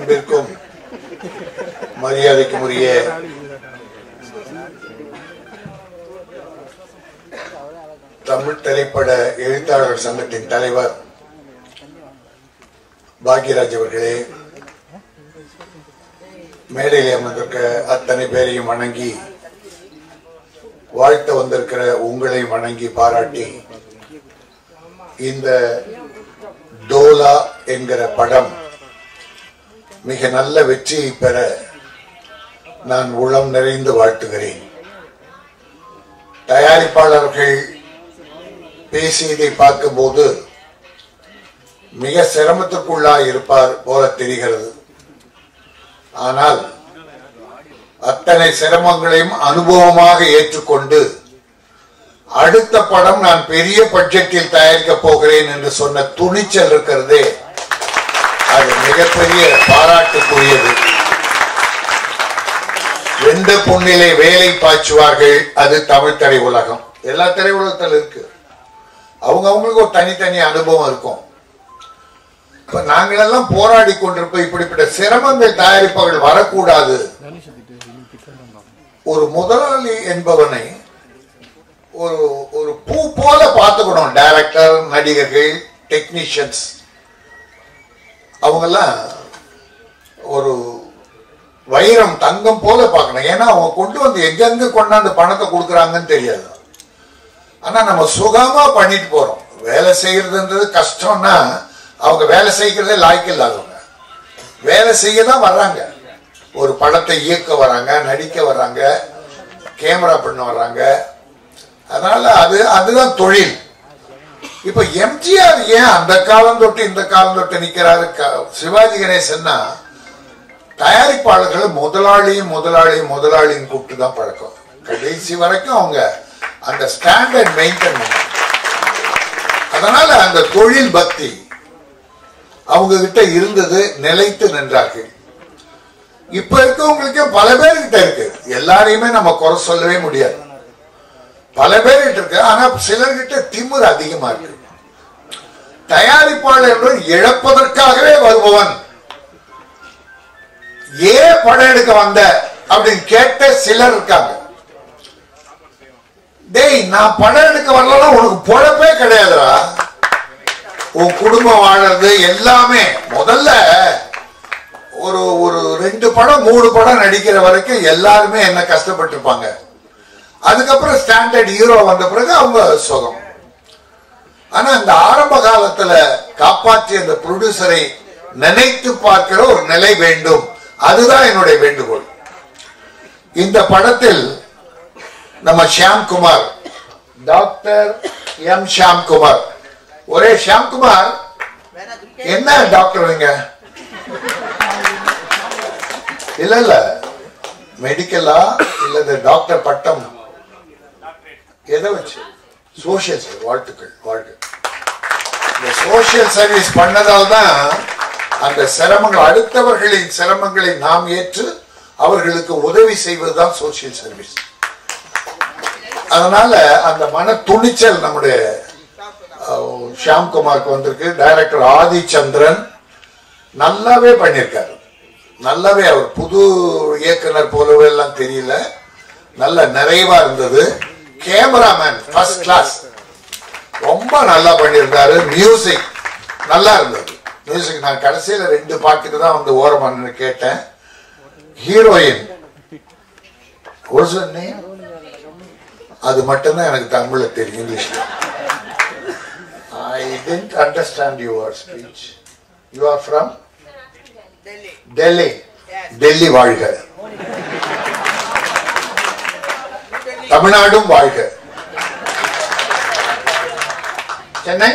அன்பிற்கும் மரியாதைக்கும் உரிய தமிழ் திரைப்பட எழுத்தாளர் சங்கத்தின் தலைவர் பாக்யராஜ் அவர்களே மேடையில் அமர்ந்திருக்க அத்தனை பேரையும் வணங்கி வாழ்த்த வந்திருக்கிற உங்களை வணங்கி பாராட்டி இந்த டோலா என்கிற படம் மிக நல்ல வெற்றியை பெற நான் உளம் நிறைந்து வாழ்த்துகிறேன் தயாரிப்பாளர்கள் பேசியதை பார்க்கும்போது மிக சிரமத்துக்குள்ளாய் இருப்பார் போல தெரிகிறது ஆனால் அத்தனை சிரமங்களையும் அனுபவமாக ஏற்றுக்கொண்டு அடுத்த படம் நான் பெரிய பட்ஜெட்டில் தயாரிக்க போகிறேன் என்று சொன்ன துணிச்சல் இருக்கிறதே அது மிகப்பெரிய பாராட்டுக்குரியது எந்த பொண்ணிலே வேலை பாய்ச்சுவார்கள் அது தமிழ் திரை உலகம் எல்லா திரை உலகத்தில் இருக்கு அவங்க அவங்களுக்கு ஒரு தனித்தனி அனுபவம் இருக்கும் இப்ப நாங்களெல்லாம் போராடி கொண்டிருப்போம் இப்படிப்பட்ட சிரமங்கள் தயாரிப்பவர்கள் வரக்கூடாது ஒரு முதலாளி என்பவனை ஒரு ஒரு பூ போல பார்த்துக்கணும் டைரக்டர் நடிகர்கள் டெக்னீஷியன்ஸ் அவங்கெல்லாம் ஒரு வைரம் தங்கம் போல பார்க்கணும் ஏன்னா அவங்க கொண்டு வந்து எங்கெங்க கொண்டாந்து பணத்தை கொடுக்குறாங்கன்னு தெரியாது ஆனா நம்ம சுகமா பண்ணிட்டு போறோம் வேலை செய்யறதுன்றது கஷ்டம்னா அவங்க வேலை செய்கிறதே லாய்க்கு இல்லாதவங்க வேலை செய்ய தான் வர்றாங்க ஒரு படத்தை இயக்க வராங்க நடிக்க வர்றாங்க கேமரா பண்ண வர்றாங்க அதனால அது அதுதான் தொழில் இப்ப எம்ஜிஆர் ஏன் அந்த காலம் தொட்டு இந்த காலம் தொட்டு நிக்கிறாரு க- சிவாஜி கணேசன்னா தயாரிப்பாளர்கள் முதலாளியும் முதலாளியும் முதலாளியும் கூப்பிட்டு தான் பழக்கம் கடைசி வரைக்கும் அவங்க அந்த ஸ்டாண்டர்ட் மெயின்டைன் பண்ணாங்க அதனால அந்த தொழில் பக்தி அவங்க கிட்ட இருந்தது நிலைத்து நின்றார்கள் இப்ப இருக்கவங்களுக்கு பல பேர்கிட்ட இருக்கு எல்லாரையுமே நம்ம குறை சொல்லவே முடியாது பல பேர்கிட்ட இருக்கு ஆனா சிலர்கிட்ட திமிர் அதிகமா இருக்கு தயாரிப்பாளர் என்பவன் இழப்பதற்காகவே வருபவன் ஏன் படம் எடுக்க வந்த அப்படின்னு கேட்ட சிலர் இருக்காங்க டேய் நான் படம் எடுக்க வரலன்னா உனக்கு பொழப்பே கிடையாதுடா உன் குடும்பம் வாழறது எல்லாமே முதல்ல ஒரு ஒரு ரெண்டு படம் மூணு படம் நடிக்கிற வரைக்கும் எல்லாருமே என்ன கஷ்டப்பட்டிருப்பாங்க அதுக்கப்புறம் ஸ்டாண்டர்ட் ஹீரோ வந்த பிறகு அவங்க சுகம் ஆனா அந்த ஆரம்ப காலத்துல காப்பாற்றிய அந்த ப்ரொடியூசரை நினைத்து பார்க்கிற ஒரு நிலை வேண்டும் அதுதான் என்னுடைய வேண்டுகோள் இந்த படத்தில் நம்ம ஷியாம்குமார் டாக்டர் எம் ஷியாம்குமார் ஒரே ஷியாம்குமார் என்ன டாக்டர் நீங்க இல்ல இல்ல மெடிக்கலா இல்ல இந்த டாக்டர் பட்டம் எதை வச்சு சோசியல் வாழ்த்துக்கள் வாழ்த்து இந்த சோசியல் சர்வீஸ் பண்ணதால் தான் அந்த சிரமங்கள் அடுத்தவர்களின் சிரமங்களை நாம் ஏற்று அவர்களுக்கு உதவி செய்வதுதான் சோசியல் சர்வீஸ் அதனால அந்த மன துணிச்சல் நம்முடைய அஹ், ஷியாம்குமாருக்கு வந்திருக்கு டைரக்டர் ஆதி சந்திரன் நல்லாவே பண்ணியிருக்காரு நல்லாவே அவர் புது இயக்குனர் போலவே எல்லாம் தெரியல நல்ல நிறைவா இருந்தது கேமராமேன் ஃபர்ஸ்ட் கிளாஸ் ரொம்ப நல்லா பண்ணியிருந்தாரு மியூசிக் நல்லா இருந்தது மியூசிக் நான் கடைசியில ரெண்டு பாட்டுக்கு தான் வந்து ஓரமா நின்னு கேட்டேன் ஹீரோயின் ஒரு name? அது மட்டும்தான் எனக்கு தமிழ்ல தெரியும் இங்கிலீஷ்ல I didn't understand your speech you are from Delhi Delhi வாழ்க தமிழ்நாடும் வாழ்க சென்னை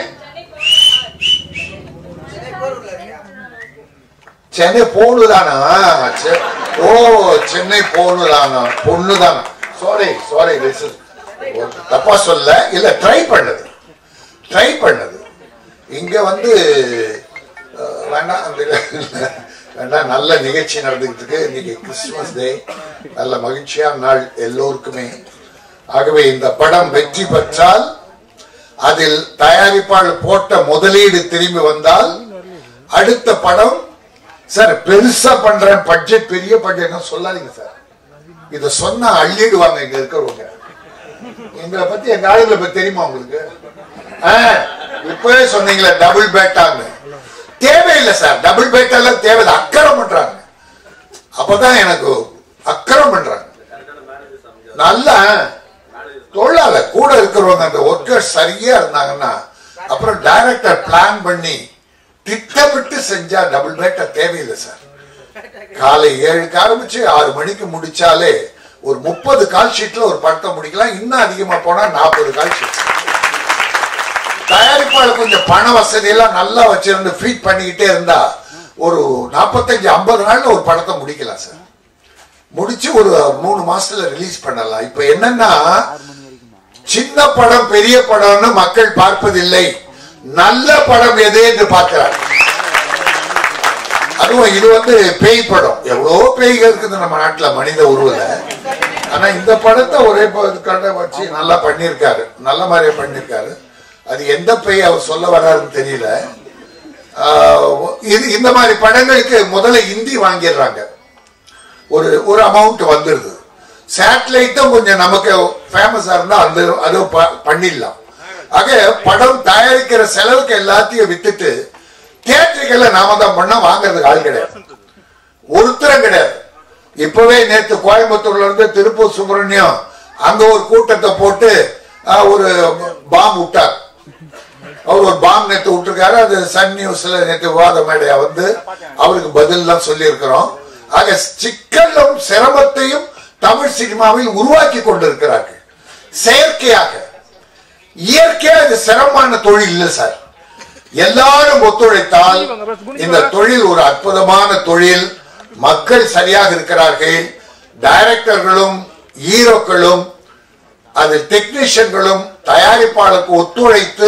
சென்னை போனுதானா செ- ஓ சென்னை போனுதானா பொண்ணுதானா சாரி சாரி தப்பா சொல்ல இல்ல ட்ரை பண்ணது ட்ரை பண்ணது இங்க வந்து அஹ், வேண்டாம் அந்த வேண்டாம் நல்ல நிகழ்ச்சி நடந்துகிட்டு இருக்கு இன்னைக்கு கிறிஸ்துமஸ் டே நல்ல மகிழ்ச்சியான நாள் எல்லோருக்குமே ஆகவே இந்த படம் வெற்றி பெற்றால் அதில் தயாரிப்பாளர் போட்ட முதலீடு திரும்பி வந்தால் அடுத்த படம் சார் பெருசா பண்றேன் பட்ஜெட் பெரிய பட்ஜெட் சொல்லாதீங்க சார் இத சொன்னா அள்ளிடுவாங்க இங்க இருக்கிறவங்க எங்களை பத்தி எங்க ஆளுங்களை பத்தி தெரியுமா உங்களுக்கு ஆ, இப்பவே சொன்னீங்களே டபுள் பேட்டான்னு தேவையில்லை சார் டபுள் பேட் எல்லாம் தேவையில்லை அக்கறம் பண்றாங்க அப்பதான் எனக்கு அக்கறம் பண்றாங்க நல்ல தொழிலாளர் கூட இருக்கிறவங்க அந்த ஒர்க்கர்ஸ் சரியா இருந்தாங்கன்னா அப்புறம் டைரக்டர் பிளான் பண்ணி திட்டமிட்டு செஞ்சா டபுள் பேட்டர் தேவையில்லை சார் காலை ஏழுக்கு ஆரம்பிச்சு ஆறு மணிக்கு முடிச்சாலே ஒரு முப்பது கால் ஷீட்ல ஒரு படத்தை முடிக்கலாம் இன்னும் அதிகமா போனா நாற்பது கால் ஷீட் தயாரிப்பாளர் கொஞ்சம் பண வசதி எல்லாம் நல்லா வச்சிருந்து ஃபீட் பண்ணிக்கிட்டே இருந்தா ஒரு நாற்பத்தஞ்சு ஐம்பது நாள்ல ஒரு படத்தை முடிக்கலாம் சார் முடிச்சு ஒரு மூணு மாசத்துல ரிலீஸ் பண்ணலாம் இப்ப என்னன்னா சின்ன படம் பெரிய படம்னு மக்கள் பார்ப்பதில்லை நல்ல படம் எது என்று பார்க்கிறார் அதுவும் இது வந்து பேய் படம் எவ்வளவோ பேய்கள் இருக்குது நம்ம நாட்டுல மனித உருவல ஆனா இந்த படத்தை ஒரே கடை வச்சு நல்லா பண்ணியிருக்காரு நல்ல மாதிரியே பண்ணியிருக்காரு அது எந்த பேய் அவர் சொல்ல வர்றாருன்னு தெரியல ஆஹ் இது இந்த மாதிரி படங்களுக்கு முதல்ல இந்தி வாங்கிடுறாங்க ஒரு ஒரு அமௌண்ட் வந்துடுது சேட்டலைட்டும் கொஞ்சம் நமக்கு ஃபேமஸா இருந்தா அந்த அது ப- பண்ணிடலாம் ஆக படம் தயாரிக்கிற செலவுக்கு எல்லாத்தையும் வித்துட்டு தியேட்டருக்கல்ல நாம தான் பண்ண வாங்குறதுக்கு ஆள் கிடையாது ஒருத்தரும் கிடையாது இப்பவே நேத்து கோயம்புத்தூர்ல இருந்து திருப்பூர் சுப்பிரமணியம் அங்க ஒரு கூட்டத்தை போட்டு ஆஹ், ஒரு பாம் விட்டார் அவர் ஒரு பாம் நேத்து விட்டுருக்காரு அது சன் நியூஸ்ல நேத்து விவாத மேடையா வந்து அவருக்கு பதில் எல்லாம் சொல்லி இருக்கிறோம் ஆக சிக்கலும் சிரமத்தையும் தமிழ் சினிமாவில் உருவாக்கி கொண்டிருக்கிறார்கள் செயற்கையாக இயற்கையா இது சிரமமான தொழில் இல்லை சார் எல்லாரும் ஒத்துழைத்தால் இந்த தொழில் ஒரு அற்புதமான தொழில் மக்கள் சரியாக இருக்கிறார்கள் டைரக்டர்களும் ஹீரோக்களும் அது டெக்னீஷியன்களும் தயாரிப்பாளருக்கு ஒத்துழைத்து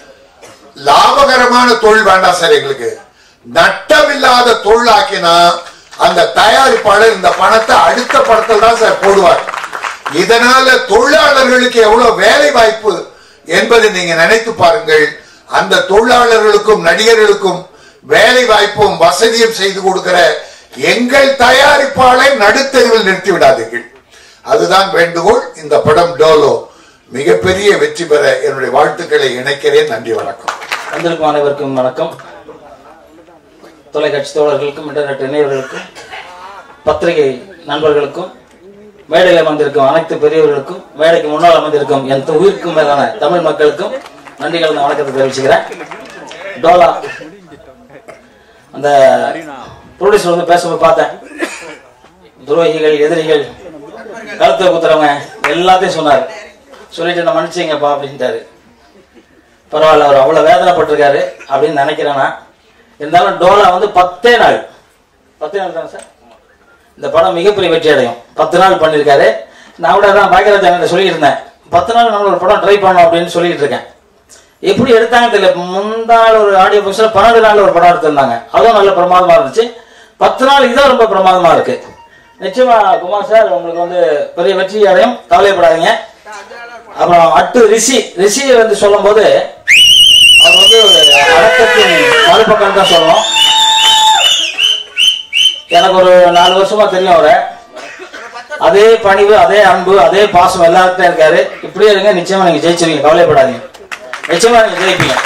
லாபகரமான தொழில் வேண்டாம் சார் எங்களுக்கு நட்டமில்லாத தொழிலாக்கினா அந்த தயாரிப்பாளர் இந்த பணத்தை அடுத்த படத்தில் தான் சார் போடுவார் இதனால தொழிலாளர்களுக்கு எவ்வளவு வேலை வாய்ப்பு என்பதை நீங்க நினைத்து பாருங்கள் அந்த தொழிலாளர்களுக்கும் நடிகர்களுக்கும் வேலை வாய்ப்பும் வசதியும் செய்து கொடுக்கிற எங்கள் தயாரிப்பாளை நடுத்தெருவில் நிறுத்தி விடாதீர்கள் அதுதான் வேண்டுகோள் இந்த படம் டோலோ மிகப்பெரிய வெற்றி பெற என்னுடைய வாழ்த்துக்களை இணைக்கிறேன் நன்றி வணக்கம் வந்திருக்கும் அனைவருக்கும் வணக்கம் தொலைக்காட்சி தோழர்களுக்கும் இன்டர்நெட் இணையவர்களுக்கும் பத்திரிகை நண்பர்களுக்கும் மேடையில் அமர்ந்திருக்கும் அனைத்து பெரியவர்களுக்கும் மேடைக்கு முன்னால் அமர்ந்திருக்கும் என் உயிருக்கும் மேலான தமிழ் மக்களுக்கும் நன்றி கலந்த வணக்கத்தை தெரிவிச்சுக்கிறேன் டோலா அந்த ப்ரொடியூசர் வந்து பேசும்போது பார்த்தேன் துரோகிகள் எதிரிகள் கழுத்தை குத்துறவங்க எல்லாத்தையும் சொன்னார் சொல்லிட்டு என்ன மன்னிச்சிங்கப்பா அப்படின்ட்டாரு பரவாயில்ல அவர் அவ்வளவு வேதனைப்பட்டிருக்காரு அப்படின்னு நினைக்கிறேன் நான் இருந்தாலும் டோலா வந்து பத்தே நாள் பத்தே நாள் தானே சார் இந்த படம் மிகப்பெரிய வெற்றி அடையும் பத்து நாள் பண்ணியிருக்காரு நான் கூட தான் பாக்கியராஜன் சொல்லியிருந்தேன் பத்து நாள் நம்ம ஒரு படம் ட்ரை பண்ணோம் அப்படின்னு சொல்லிட்டு இருக்கேன் எப்படி எடுத்தாங்க தெரியல முந்தாள் ஒரு ஆடியோ புக்ஸ்ல பன்னெண்டு நாள் ஒரு படம் எடுத்திருந்தாங்க அதுவும் நல்ல பிரமாதமா இருந்துச்சு பத்து நாள் இதான் ரொம்ப பிரமாதமா இருக்கு நிச்சயமா குமார் சார் உங்களுக்கு வந்து பெரிய வெற்றி அடையும் கவலைப்படாதீங்க அப்புறம் அட்டு ரிஷி ரிஷியை வந்து சொல்லும்போது அவர் வந்து ஒரு அடக்கத்தின் மறுபக்கம் தான் சொல்லணும் எனக்கு ஒரு நாலு வருஷமா தெரியும் அவரை அதே பணிவு அதே அன்பு அதே பாசம் எல்லார்கிட்ட இருக்காரு இப்படியே இருங்க நிச்சயமா நீங்க ஜெயிச்சிருவீங்க கவலைப்படாதீங்க நிச்சயமா நீங்க ஜெயிப்பீங்க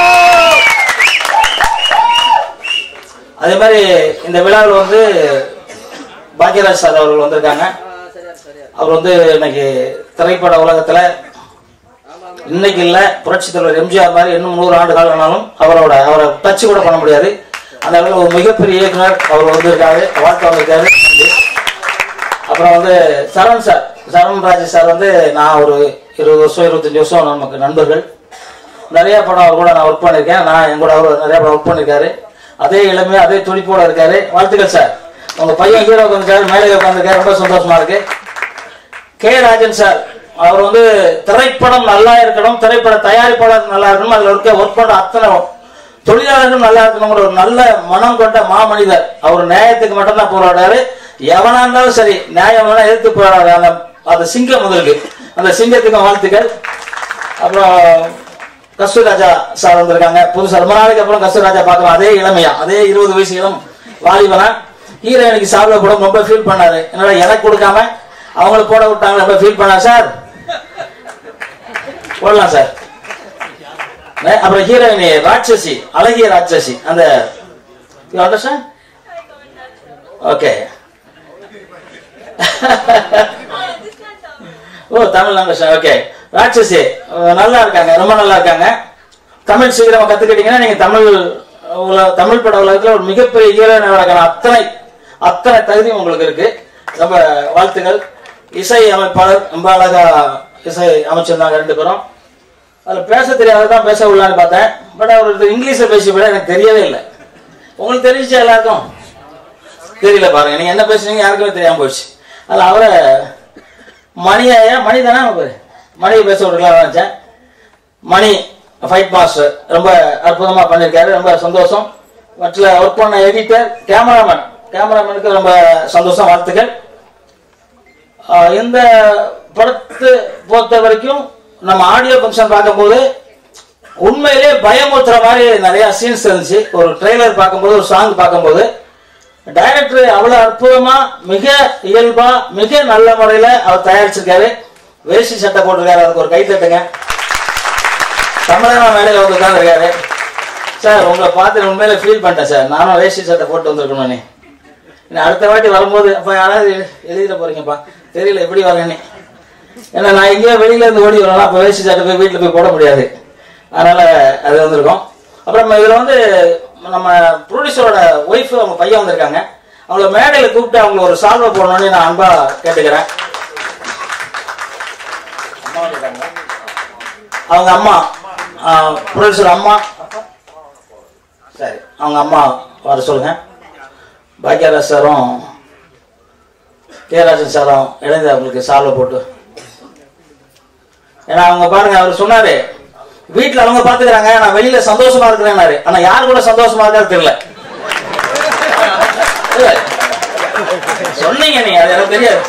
அதே மாதிரி இந்த விழாவில் வந்து பாக்யராஜ் சார் அவர்கள் வந்திருக்காங்க அவர் வந்து இன்னைக்கு திரைப்பட உலகத்துல இன்னைக்கு இல்ல புரட்சி தலைவர் எம்ஜிஆர் மாதிரி இன்னும் நூறு ஆண்டு காலம் ஆனாலும் அவரோட அவரை டச் கூட பண்ண முடியாது அந்த அளவுக்கு ஒரு மிகப்பெரிய இயக்குனர் அவர் வந்திருக்காரு வாழ்க்கை வந்திருக்காரு நன்றி. அப்புறம் வந்து சரண் சார் சரண் ராஜ் சார் வந்து நான் ஒரு இருபது வருஷம் இருபத்தஞ்சு வருஷம் நமக்கு நண்பர்கள் நிறைய படம் அவர் கூட நான் ஒர்க் பண்ணியிருக்கேன் நான் என் கூட அவர் நிறைய படம் ஒர்க் பண்ணியிருக்காரு அதே இளமை அதே துடிப்போட இருக்காரு வாழ்த்துக்கள் சார் உங்க பையன் ஹீரோ உட்காந்துருக்காரு மேலே உட்காந்துருக்காரு ரொம்ப சந்தோஷமா இருக்கு கே ராஜன் சார் அவர் வந்து திரைப்படம் நல்லா இருக்கணும் திரைப்பட தயாரிப்பாளர் நல்லா இருக்கணும் அதுல இருக்க ஒர்க் பண்ற அத்தனை தொழிலாளர்களும் நல்லா இருக்கணுங்கிற ஒரு நல்ல மனம் கொண்ட மாமனிதர் அவர் நியாயத்துக்கு மட்டும்தான் போராடாரு எவனா இருந்தாலும் சரி நியாயம் வேணா எதிர்த்து போராடாரு அந்த அந்த சிங்கம் முதலுக்கு அந்த சிங்கத்துக்கும் வாழ்த்துக்கள் அப்புறம் கஸ்தூராஜா சார் வந்திருக்காங்க புதுசா ரொம்ப நாளைக்கு அப்புறம் கஸ்தூராஜா பார்க்கலாம் அதே இளமையா அதே இருபது வயசு இளம் வாலிபனா ஹீரோயினுக்கு சாப்பிட கூட ரொம்ப ஃபீல் பண்ணாரு என்னடா எனக்கு கொடுக்காம அவங்களுக்கு போட விட்டாங்க ரொம்ப ஃபீல் பண்ணா சார் போடலாம் சார் நே- அப்புறம் ஹீரோயினி ராட்சசி அழகிய ராட்சசி அந்த you understand okay oh Tamil language okay ராட்சசி அஹ் நல்லா இருக்காங்க ரொம்ப நல்லா இருக்காங்க தமிழ் சீக்கிரமா கத்துக்கிட்டீங்கன்னா நீங்க தமிழ் உல- தமிழ் பட உலகத்துல ஒரு மிகப்பெரிய ஹீரோயினாக அத்தனை அத்தனை தகுதியும் உங்களுக்கு இருக்கு ரொம்ப வாழ்த்துக்கள் இசை அமைப்பாளர் ரொம்ப அழகா இசை அமைச்சிருந்தாங்க ரெண்டு பேரும் அதுல பேச தெரியாததான் பேச உள்ளான்னு பார்த்தேன் பட் அவர் இங்கிலீஷ்ல பேசி விட எனக்கு தெரியவே இல்லை உங்களுக்கு தெரிஞ்சுச்சா எல்லாருக்கும் தெரியல பாருங்க நீங்க என்ன பேசுறீங்க யாருக்குமே தெரியாம போச்சு அதுல அவரை மணியா மணி தானே அவங்க பேரு? மணியை பேச விடலாம் நினைச்சேன் மணி ஃபைட் மாஸ்டர் ரொம்ப அற்புதமா பண்ணியிருக்காரு ரொம்ப சந்தோஷம் மற்ற ஒர்க் பண்ண எடிட்டர் கேமராமேன் கேமராமேனுக்கு ரொம்ப சந்தோஷம் வாழ்த்துக்கள் ஆஹ் இந்த படத்தை பொறுத்த வரைக்கும் நம்ம ஆடியோ ஃபங்க்ஷன் பார்க்கும்போது உண்மையிலே பயமுறுத்துற மாதிரி நிறைய சீன்ஸ் இருந்துச்சு ஒரு ட்ரெய்லர் பார்க்கும்போது ஒரு சாங் பார்க்கும்போது டைரக்டர் அவ்வளவு அற்புதமா மிக இயல்பா மிக நல்ல முறையில அவர் தயாரிச்சிருக்காரு வேஷ்டி சட்டை போட்டிருக்காரு அதுக்கு ஒரு கை தட்டுங்க தமிழக மேடையில் வந்து உட்காந்துருக்காரு சார் உங்களை பார்த்து உண்மையில ஃபீல் பண்ணிட்டேன் சார் நானும் வேஷ்டி சட்டை போட்டு வந்திருக்கணும் நீ இன்னும் அடுத்த வாட்டி வரும்போது அப்ப யாராவது எழுதிட போறீங்கப்பா தெரியல எப்படி வரேன்னு ஏன்னா நான் எங்கேயோ வெளியில இருந்து ஓடி வரணும் அப்ப வேஷ்டி சட்டை போய் வீட்டுல போய் போட முடியாது அதனால அது வந்திருக்கும் அப்புறம் இதுல வந்து நம்ம ப்ரொடியூசரோட ஒய்ஃப் அவங்க பையன் வந்திருக்காங்க அவங்கள மேடையில கூப்பிட்டு அவங்க ஒரு சால்வை போடணும்னு நான் அன்பா கேட்டுக்கிறேன் அம்மா வந்திருக்காங்களா? அவங்க அம்மா ப்ரொடியூசர் அம்மா சரி அவங்க அம்மா வர சொல்லுங்க பாக்கியராஜ் சாரும் கேராஜன் சாரும் இணைந்து அவங்களுக்கு சால்வை போட்டு ஏன்னா அவங்க பாருங்க அவர் சொன்னாரு வீட்டுல அவங்க பாத்துக்கிறாங்க நான் வெளியில சந்தோஷமா இருக்கிறேன்னாரு ஆனா யார் கூட சந்தோஷமா இருக்காரு தெரியல இல்ல. சொன்னீங்க நீங்க அது எனக்கு தெரியாது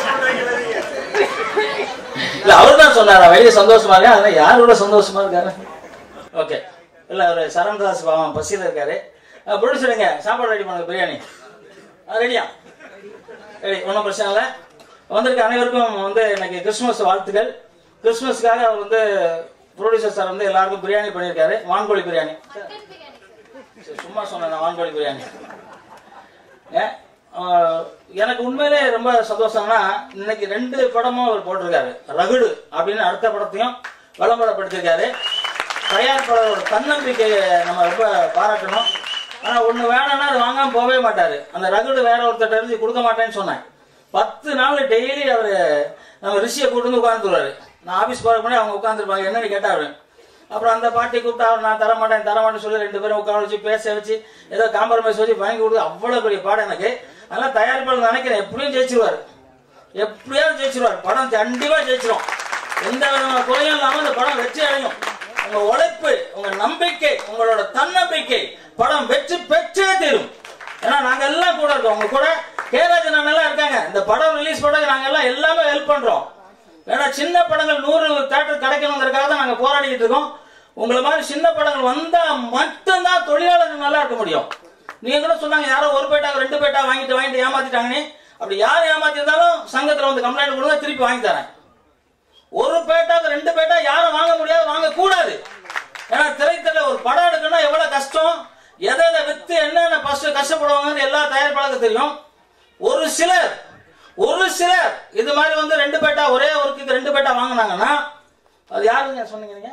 இல்ல அவர் தான் சொன்னாரா வெளியில சந்தோஷமா இருக்கேன் அதனால யார் கூட சந்தோஷமா இருக்காரு ஓகே இல்ல அவரு சரண்தாஸ் பாவம் பசியில இருக்காரு ப்ரொடியூசருங்க சாப்பாடு ரெடி பண்ணுங்க பிரியாணி ரெடியா ரெடி ஒன்றும் பிரச்சனை இல்லை வந்திருக்க அனைவருக்கும் வந்து இன்னைக்கு கிறிஸ்துமஸ் வாழ்த்துக்கள் கிறிஸ்துமஸ்க்காக அவர் வந்து ப்ரொடியூசர் சார் வந்து எல்லாருக்கும் பிரியாணி பண்ணியிருக்காரு வான்கோழி பிரியாணி சரி, சும்மா சொன்னேன் நான் வான்கோழி பிரியாணி ஏ, ஆஹ், எனக்கு உண்மையிலே ரொம்ப சந்தோஷம்னா இன்னைக்கு ரெண்டு படமும் அவர் போட்டிருக்காரு ரகுடு அப்படின்னு அடுத்த படத்தையும் விளம்பரப்படுத்திருக்காரு தயாரிப்பாளரோட தன்னம்பிக்கையை நம்ம ரொம்ப பாராட்டணும் ஆனா ஒண்ணு வேணும்னா அது வாங்காம போகவே மாட்டாரு அந்த ரகுடு வேற ஒருத்தர் இருந்து கொடுக்க மாட்டேன்னு சொன்னேன் பத்து நாள் டெய்லி அவரு நம்ம ரிஷியை கூட்டு வந்து உட்காந்துருவாரு நான் ஆபீஸ் போற முன்னாடி அவங்க உட்காந்துருப்பாங்க என்னன்னு கேட்டாரு அப்புறம் அந்த பாட்டி கூப்பிட்டு அவர் நான் தர மாட்டேன் தர மாட்டேன்னு சொல்லி ரெண்டு பேரும் உட்கார வச்சு பேச வச்சு ஏதோ காம்ப்ரமைஸ் வச்சு வாங்கி கொடுத்து அவ்வளவு பெரிய பாடம் எனக்கு அதெல்லாம் தயாரிப்பாளர் நினைக்கிறேன் எப்படியும் ஜெயிச்சிருவாரு எப்படியாவது ஜெயிச்சிருவாரு படம் கண்டிப்பா ஜெயிச்சிரும் எந்த விதமான குறையும் இல்லாம இந்த படம் வெற்றி அடையும் உங்க உழைப்பு உங்க நம்பிக்கை உங்களோட தன்னம்பிக்கை படம் வெற்றி பெற்றே தீரும் ஏன்னா நாங்க எல்லாம் கூட இருக்கோம் உங்க கூட கேராஜன் அண்ணன் எல்லாம் இருக்காங்க இந்த படம் ரிலீஸ் பண்ண நாங்க எல்லாம் எல்லாமே ஹெல்ப் பண்றோம் ஏன்னா சின்ன படங்கள் நூறு தேட்டர் கிடைக்கணுங்கிறதுக்காக தான் நாங்க போராடிட்டு இருக்கோம் உங்களை மாதிரி சின்ன படங்கள் வந்தா மட்டும்தான் தொழிலாளர்கள் நல்லா இருக்க முடியும் நீங்க கூட சொன்னாங்க யாரோ ஒரு பேட்டா ரெண்டு பேட்டா வாங்கிட்டு வாங்கிட்டு ஏமாத்திட்டாங்கன்னு அப்படி யார் ஏமாத்திருந்தாலும் சங்கத்துல வந்து கம்ப்ளைண்ட் கொடுங்க திருப்பி வாங்கி தரேன் ஒரு பேட்டாக்கு ரெண்டு பேட்டா யாரும் வாங்க முடியாது வாங்க கூடாது ஏன்னா திரைத்தல ஒரு படம் எடுக்கணும்னா எவ்வளவு கஷ்டம் எதை எதை வித்து என்னென்ன ஃபர்ஸ்ட் கஷ்டப்படுவாங்கன்னு எல்லா தயாரிப்பாளருக்கு தெரியும் ஒரு சிலர் ஒரு சிலர் இது மாதிரி வந்து ரெண்டு பேட்டா ஒரே ஒருக்கு ரெண்டு பேட்டா வாங்கினாங்கன்னா அது யாருங்க சொன்னீங்க நீங்க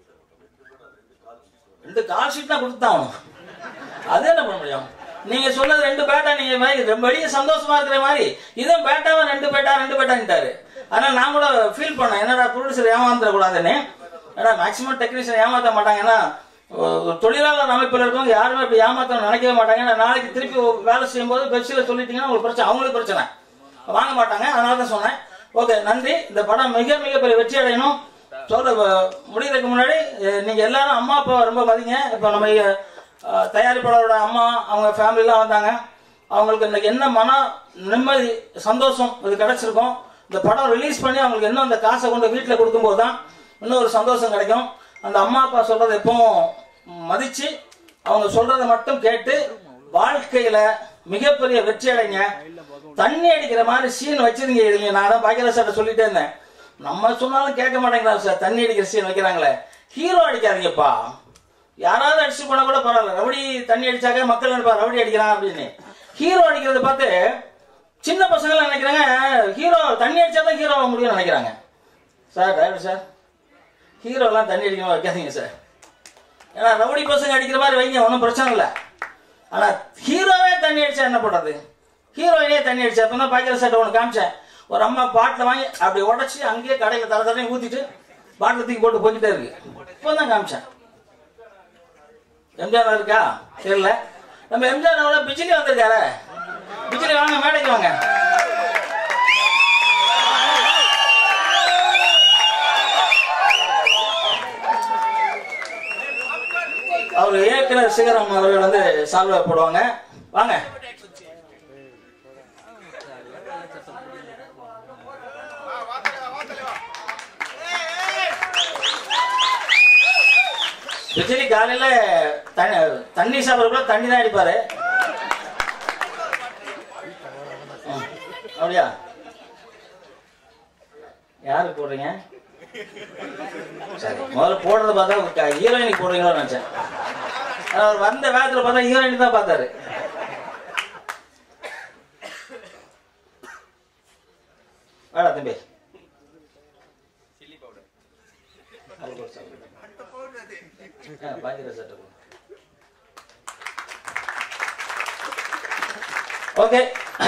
ரெண்டு கால் ஷீட் தான் கொடுத்தாகணும் அது என்ன பண்ண முடியும் நீங்க சொன்னது ரெண்டு பேட்டா நீங்க மாதிரி ரொம்ப வெளிய சந்தோஷமா இருக்கிற மாதிரி இதுவும் பேட்டாவை ரெண்டு பேட்டா ரெண்டு பேட்டான்ட்டாரு ஆனா நான் கூட ஃபீல் பண்ணேன் என்னடா ப்ரொடியூசர் ஏமாந்துட கூடாதுன்னு ஏன்னா மேக்சிமம் டெக்னீஷியன் ஏமாத்த மாட்டாங்க ஏன்னா ஒரு தொழிலாளர் அமைப்பில் இருக்கவங்க யாருமே இப்படி ஏமாத்த நினைக்கவே மாட்டாங்க ஏன்னா நாளைக்கு திருப்பி வேலை செய்யும்போது பெப்சில சொல்லிட்டீங்கன்னா உங்களுக்கு பிரச்சனை அவங்களுக்கு பிரச்சனை வாங்க மாட்டாங்க அதனால தான் சொன்னேன் ஓகே நன்றி இந்த படம் மிக மிக பெரிய வெற்றி அடையணும் சொல்ற வ- முடியறதுக்கு முன்னாடி அஹ், நீங்க எல்லாரும் அம்மா அப்பா ரொம்ப மதிங்க இப்போ நம்ம அஹ், தயாரிப்பாளரோட அம்மா அவங்க ஃபேமிலிலாம் வந்தாங்க அவங்களுக்கு இன்னைக்கு என்ன மன நிம்மதி சந்தோஷம் இது கிடைச்சிருக்கும் இந்த படம் ரிலீஸ் பண்ணி அவங்களுக்கு இன்னும் அந்த காசை கொண்டு வீட்டில் கொடுக்கும்போது தான் இன்னும் ஒரு சந்தோஷம் கிடைக்கும் அந்த அம்மா அப்பா சொல்றதை எப்பவும் மதிச்சு அவங்க சொல்றதை மட்டும் கேட்டு வாழ்க்கையில மிகப்பெரிய வெற்றி அடைங்க தண்ணி அடிக்கிற மாதிரி சீன் வச்சிருங்க இல்லைங்க நான் தான் பாக்கியரா சார்ட்ட சொல்லிட்டே இருந்தேன் நம்ம சொன்னாலும் கேட்க மாட்டேங்கிறாங்க சார் தண்ணி அடிக்கிற சீன் வைக்கிறாங்களே ஹீரோ அடிக்காதீங்கப்பா யாராவது அடிச்சு போனா கூட பரவாயில்ல ரவுடி தண்ணி அடிச்சாக்க மக்கள் நினைப்பா ரவுடி அடிக்கிறான் அப்படின்னு ஹீரோ அடிக்கிறத பார்த்து சின்ன பசங்க எல்லாம் நினைக்கிறாங்க ஹீரோ தண்ணி அடிச்சா தான் ஹீரோ ஆக முடியும்னு நினைக்கிறாங்க சார் டிரைவர் சார் ஹீரோலாம் தண்ணி அடிக்கணும் வைக்காதீங்க சார் ஏன்னா ரவுடி பசங்க அடிக்கிற மாதிரி வைங்க ஒன்றும் பிரச்சனை இல்லை ஆனா ஹீரோவே தண்ணி அடிச்சா என்ன பண்றது ஹீரோயினே தண்ணி அடிச்சா அப்பதான் பாக்கிற சட்டை ஒன்று காமிச்சேன் ஒரு அம்மா பாட்டில் வாங்கி அப்படி உடச்சி அங்கேயே கடையில் தர தரையும் ஊத்திட்டு பாட்டில் தூக்கி போட்டு போய்கிட்டே இருக்கு இப்போ தான் காமிச்சேன் எம்ஜிஆர் இருக்கா தெரியல நம்ம எம்ஜிஆர் பிஜிலி வந்திருக்காரு பிஜிலி வாங்க மேடைக்கு வாங்க அவர் இயக்குனர் சிகரம் அவர்கள் வந்து சால்வை போடுவாங்க வாங்க பிஜிலி காலையில தண்ணி தண்ணி சாப்பிட்றப்ப தண்ணி தான் அடிப்பாரு ம், அப்படியா யாருக்கு போடுறீங்க சரி முதல்ல போடுறத பார்த்தா ஹீரோயினுக்கு போடுறீங்களோ நினைச்சேன் ஆனா அவர் வந்த வேகத்துல பார்த்தா ஹீரோயின் தான் பார்த்தாரு வேடா தம்பி அது போடு சாப்பிடு. ஆ, பாக்கிற சட்டை போடு. ஓகே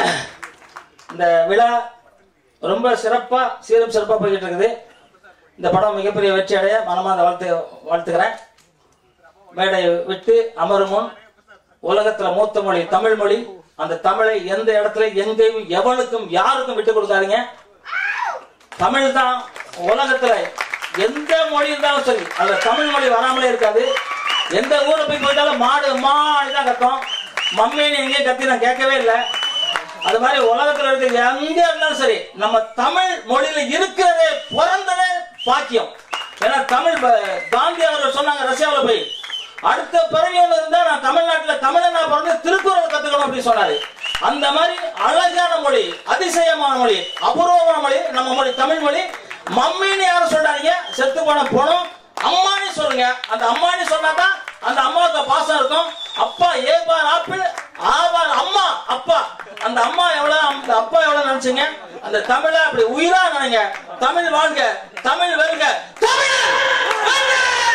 இந்த விழா ரொம்ப சிறப்பா சீரும் சிறப்பா போய்கிட்டு இருக்குது இந்த படம் மிகப்பெரிய வெற்றி அடைய மனமார்ந்த வாழ்த்து வாழ்த்துக்கிறேன் மேடை விட்டு அமரும் முன் உலகத்துல மூத்த மொழி தமிழ் மொழி அந்த தமிழை எந்த இடத்துல எங்கேயும் எவனுக்கும் யாருக்கும் விட்டு கொடுக்காதீங்க தமிழ் தான் உலகத்துல எந்த மொழி இருந்தாலும் சரி அதுல தமிழ் மொழி வராமலே இருக்காது எந்த ஊரை போய் போயிட்டாலும் மாடு மாடு தான் கத்தும் மம்மேன்னு எங்கேயும் கத்தி நான் கேட்கவே இல்லை அது மாதிரி உலகத்துல இருக்க எங்க இருந்தாலும் சரி நம்ம தமிழ் மொழியில இருக்கிறதே பிறந்ததே பாக்கியம் ஏன்னா தமிழ் ப- காந்தி அவர்கள் சொன்னாங்க ரஷ்யாவுல போய் அடுத்த பிறவி ஒண்ணு இருந்தா நான் தமிழ்நாட்டுல தமிழனா பிறந்து திருக்குறள் கத்துக்கணும் அப்படின்னு சொன்னாரு அந்த மாதிரி அழகான மொழி அதிசயமான மொழி அபூர்வமான மொழி நம்ம மொழி தமிழ் மொழி மம்மின்னு யாரும் சொல்லாதீங்க செத்து போன போனோம் அம்மானி சொல்லுங்க அந்த அம்மானி சொன்னாதான் அந்த அம்மாவுக்கு பாசம் இருக்கும் அப்பா ஏபார் ஆப்பிள் ஆவார் அம்மா அப்பா அந்த அம்மா எவ்வளவு அந்த அப்பா எவ்வளவு நினைச்சீங்க அந்த தமிழை அப்படி உயிரா நினைங்க தமிழ் வாழ்க தமிழ் வெல்க தமிழ் வெல்க!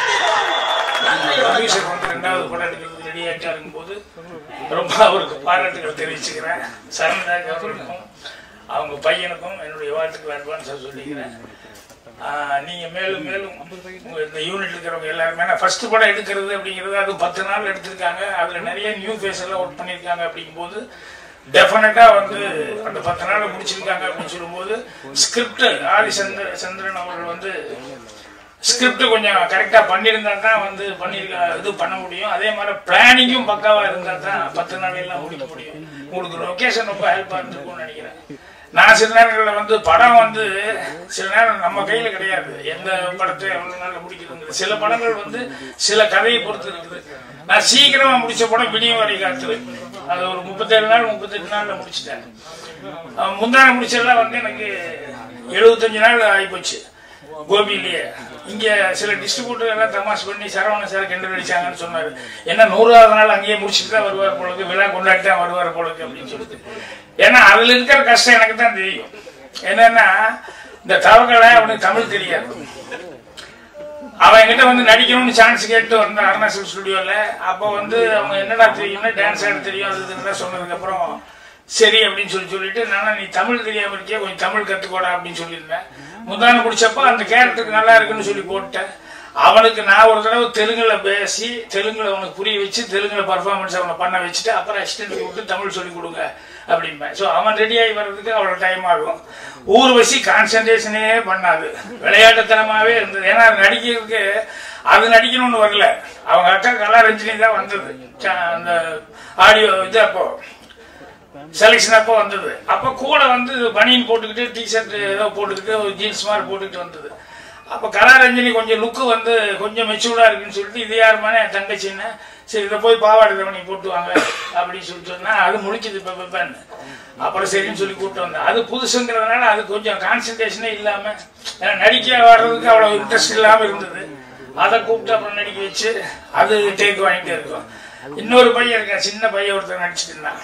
நன்றி வணக்கம். அபிஷேக் வந்து ரெண்டாவது படம் எடுக்கிறதுக்கு ரெடி ஆகிட்டா இருக்கும்போது ரொம்ப அவருக்கு பாராட்டுகள் தெரிவிச்சுக்கிறேன் சரண்ராஜ் அவர்களுக்கும் அவங்க பையனுக்கும் என்னுடைய வாழ்த்துக்கள் அட்வான்ஸாக சொல்லிக்கிறேன் ஆஹ் நீங்க மேலும் மேலும் உங்க இந்த யூனிட் இருக்கிறவங்க எல்லாருமே ஏன்னா ஃபர்ஸ்ட் படம் எடுக்கிறது அப்படிங்கிறது அது பத்து நாள் எடுத்திருக்காங்க அதுல நிறைய நியூ ஃபேஸ் எல்லாம் ஒர்க் பண்ணியிருக்காங்க அப்படிங்கும்போது டெஃபினட்டா வந்து அந்த பத்து நாள் முடிச்சிருக்காங்க அப்படின்னு சொல்லும்போது ஸ்கிரிப்ட் ஆதி சந்திர சந்திரன் அவர்கள் வந்து ஸ்கிரிப்ட் கொஞ்சம் கரெக்டா பண்ணியிருந்தா தான் வந்து பண்ணிருக்க இது பண்ண முடியும் அதே மாதிரி பிளானிங்கும் பக்காவா இருந்தா தான் பத்து நாள் எல்லாம் முடிக்க முடியும் உங்களுக்கு லொகேஷன் ரொம்ப ஹெல்ப்பா இருந்திருக்கும்னு நினைக்கிறேன் நான் சில நேரங்களில் வந்து படம் வந்து சில நேரம் நம்ம கையில கிடையாது எந்த படத்தை எவ்வளவு நாள்ல முடிக்கிறது சில படங்கள் வந்து சில கதையை பொறுத்து இருக்குது நான் சீக்கிரமா முடிச்ச படம் விடியும் வரை காத்து அது ஒரு முப்பத்தேழு நாள் முப்பத்தெட்டு நாள்ல முடிச்சிட்டேன் அஹ் முந்தான முடிச்சதெல்லாம் வந்து எனக்கு எழுபத்தஞ்சு நாள் ஆகிப்போச்சு கோபிலேயே இங்க சில டிஸ்ட்ரிபியூட்டர் எல்லாம் தமாஷ் பண்ணி சரவண சார் கிண்டல் அடிச்சாங்கன்னு சொன்னாரு என்ன நூறாவது நாள் அங்கேயே முடிச்சுட்டு தான் வருவார் போலுக்கு விழா கொண்டாடி தான் வருவார் போலுக்கு அப்படின்னு சொல்லிட்டு ஏன்னா அதுல இருக்கிற கஷ்டம் எனக்கு தான் தெரியும் என்னன்னா இந்த தவக்கலை அவனுக்கு தமிழ் தெரியாது அவன் என்கிட்ட வந்து நடிக்கணும்னு சான்ஸ் கேட்டு வந்தான் அருணாச்சல் ஸ்டுடியோல அப்போ வந்து அவங்க என்னடா தெரியும்னா டான்ஸ் ஆட தெரியும் அது இதுன்னு சொன்னதுக்கு அப்புறம் சரி அப்படின்னு சொல்லி சொல்லிட்டு நானா நீ தமிழ் தெரியாம இருக்கியா கொஞ்சம் தமிழ் கத்துக்கோடா அப்படின்னு சொல்லியிருந்தேன் முந்தான முடிச்சப்போ அந்த கேரக்டருக்கு நல்லா இருக்குன்னு சொல்லி போட்டேன் அவனுக்கு நான் ஒரு தடவை தெலுங்குல பேசி தெலுங்குல அவனுக்கு புரிய வச்சு தெலுங்குல பர்ஃபார்மன்ஸ் அவனை பண்ண வச்சுட்டு அப்புறம் அசிஸ்டன்ட் விட்டு தமிழ் சொல்லி கொடுங்க அப்படிம்பேன் ஸோ அவன் ரெடி ஆகி வர்றதுக்கு அவ்வளோ டைம் ஆகும் ஊர்வசி கான்சன்ட்ரேஷனே பண்ணாது விளையாட்டுத்தனமாவே இருந்தது ஏன்னா அது நடிக்கிறதுக்கு அது நடிக்கணும்னு வரல அவங்க அக்கா கலா ரஞ்சினி தான் வந்தது ச- அந்த ஆடியோ இது அப்போ செலெக்ஷன் அப்போ வந்தது அப்போ கூட வந்து பனியன் போட்டுக்கிட்டு டிஷர்ட் ஏதோ போட்டுக்கிட்டு ஒரு ஜீன்ஸ் மாதிரி போட்டுக்கிட்டு வந்தது அப்போ கலாரஞ்சனி கொஞ்சம் லுக்கு வந்து கொஞ்சம் மெச்சூர்டாக இருக்குன்னு சொல்லிட்டு இது யாருமான என் தங்கச்சின்னு சரி இதை போய் பாவாடை தவணி போட்டு வாங்க அப்படின்னு சொல்லிட்டு சொன்னா அது முடிக்குது இப்போ பெப்பன்னு அப்புறம் சரின்னு சொல்லி கூப்பிட்டு வந்தேன் அது புதுசுங்கிறதுனால அது கொஞ்சம் கான்சன்ட்ரேஷனே இல்லாமல் ஏன்னா நடிக்க வர்றதுக்கு அவ்வளோ இன்ட்ரெஸ்ட் இல்லாமல் இருந்தது அதை கூப்பிட்டு அப்புறம் நடிக்க வச்சு அது டேக் வாங்கிட்டே இருக்கும் இன்னொரு பையன் இருக்கான் சின்ன பையன் ஒருத்தர் நடிச்சிட்டு இருந்தான்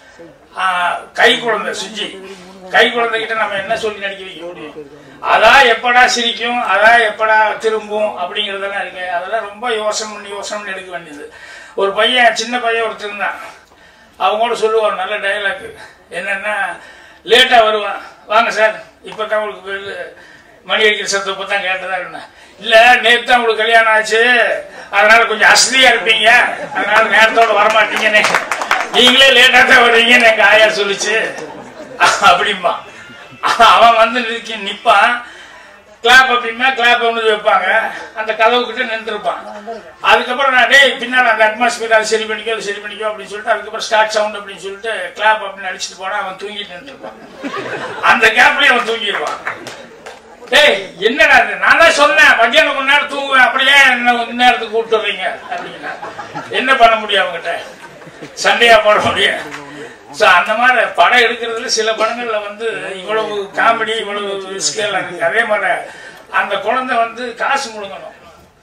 ஆஹ் கை குழந்தை சுஜி கை குழந்தைகிட்ட நம்ம என்ன சொல்லி நடிக்க வைக்க முடியும் அதான் எப்படா சிரிக்கும் அதான் எப்படா திரும்பும் அப்படிங்கறதெல்லாம் இருக்கு அதெல்லாம் ரொம்ப யோசனை பண்ணி யோசனை பண்ணி எடுக்க வேண்டியது ஒரு பையன் சின்ன பையன் ஒருத்தர் இருந்தான் அவங்களோட சொல்லுவார் நல்ல டைலாக் என்னன்னா லேட்டா வருவான் வாங்க சார் இப்பதான் உங்களுக்கு பில்லு மணி அடிக்கிற சத்தம் இப்போ தான் கேட்டதா இருந்தேன் இல்ல நேத்து தான் உங்களுக்கு கல்யாணம் ஆச்சு அதனால கொஞ்சம் அசதியா இருப்பீங்க அதனால நேரத்தோட வரமாட்டீங்கன்னு நீங்களே லேட்டா தான் வருவீங்கன்னு எங்க ஆயா சொல்லுச்சு அப்படிம்பா அவன் வந்து நிற்க நிப்பான் கிளாப் அப்படின்னா கிளாப் ஒன்று வைப்பாங்க அந்த கதவு கிட்ட நின்றுருப்பான் அதுக்கப்புறம் நான் டேய் பின்னால் அந்த அட்மாஸ்பியர் அதை சரி பண்ணிக்கோ அதை சரி பண்ணிக்கோ அப்படின்னு சொல்லிட்டு அதுக்கப்புறம் ஸ்டார்ட் சவுண்ட் அப்படின்னு சொல்லிட்டு கிளாப் அப்படின்னு அடிச்சுட்டு போனா அவன் தூங்கிட்டு நின்றுருப்பான் அந்த கேப்லயே அவன் தூங்கிடுவான் டேய் என்னடா இது நான் தான் சொன்னேன் மத்தியானம் கொஞ்ச நேரம் தூங்குவேன் அப்படியே என்ன கொஞ்ச நேரத்துக்கு கூப்பிட்டு வர்றீங்க அப்படின்னா என்ன பண்ண முடியும் அவங்ககிட்ட சண்டையா போட முடியும் ஸோ அந்த மாதிரி படம் எடுக்கிறதுல சில படங்கள்ல வந்து இவ்வளவு காமெடி இவ்வளவு ஸ்கேல் இருக்கு அதே மாதிரி அந்த குழந்தை வந்து காசு முழுங்கணும்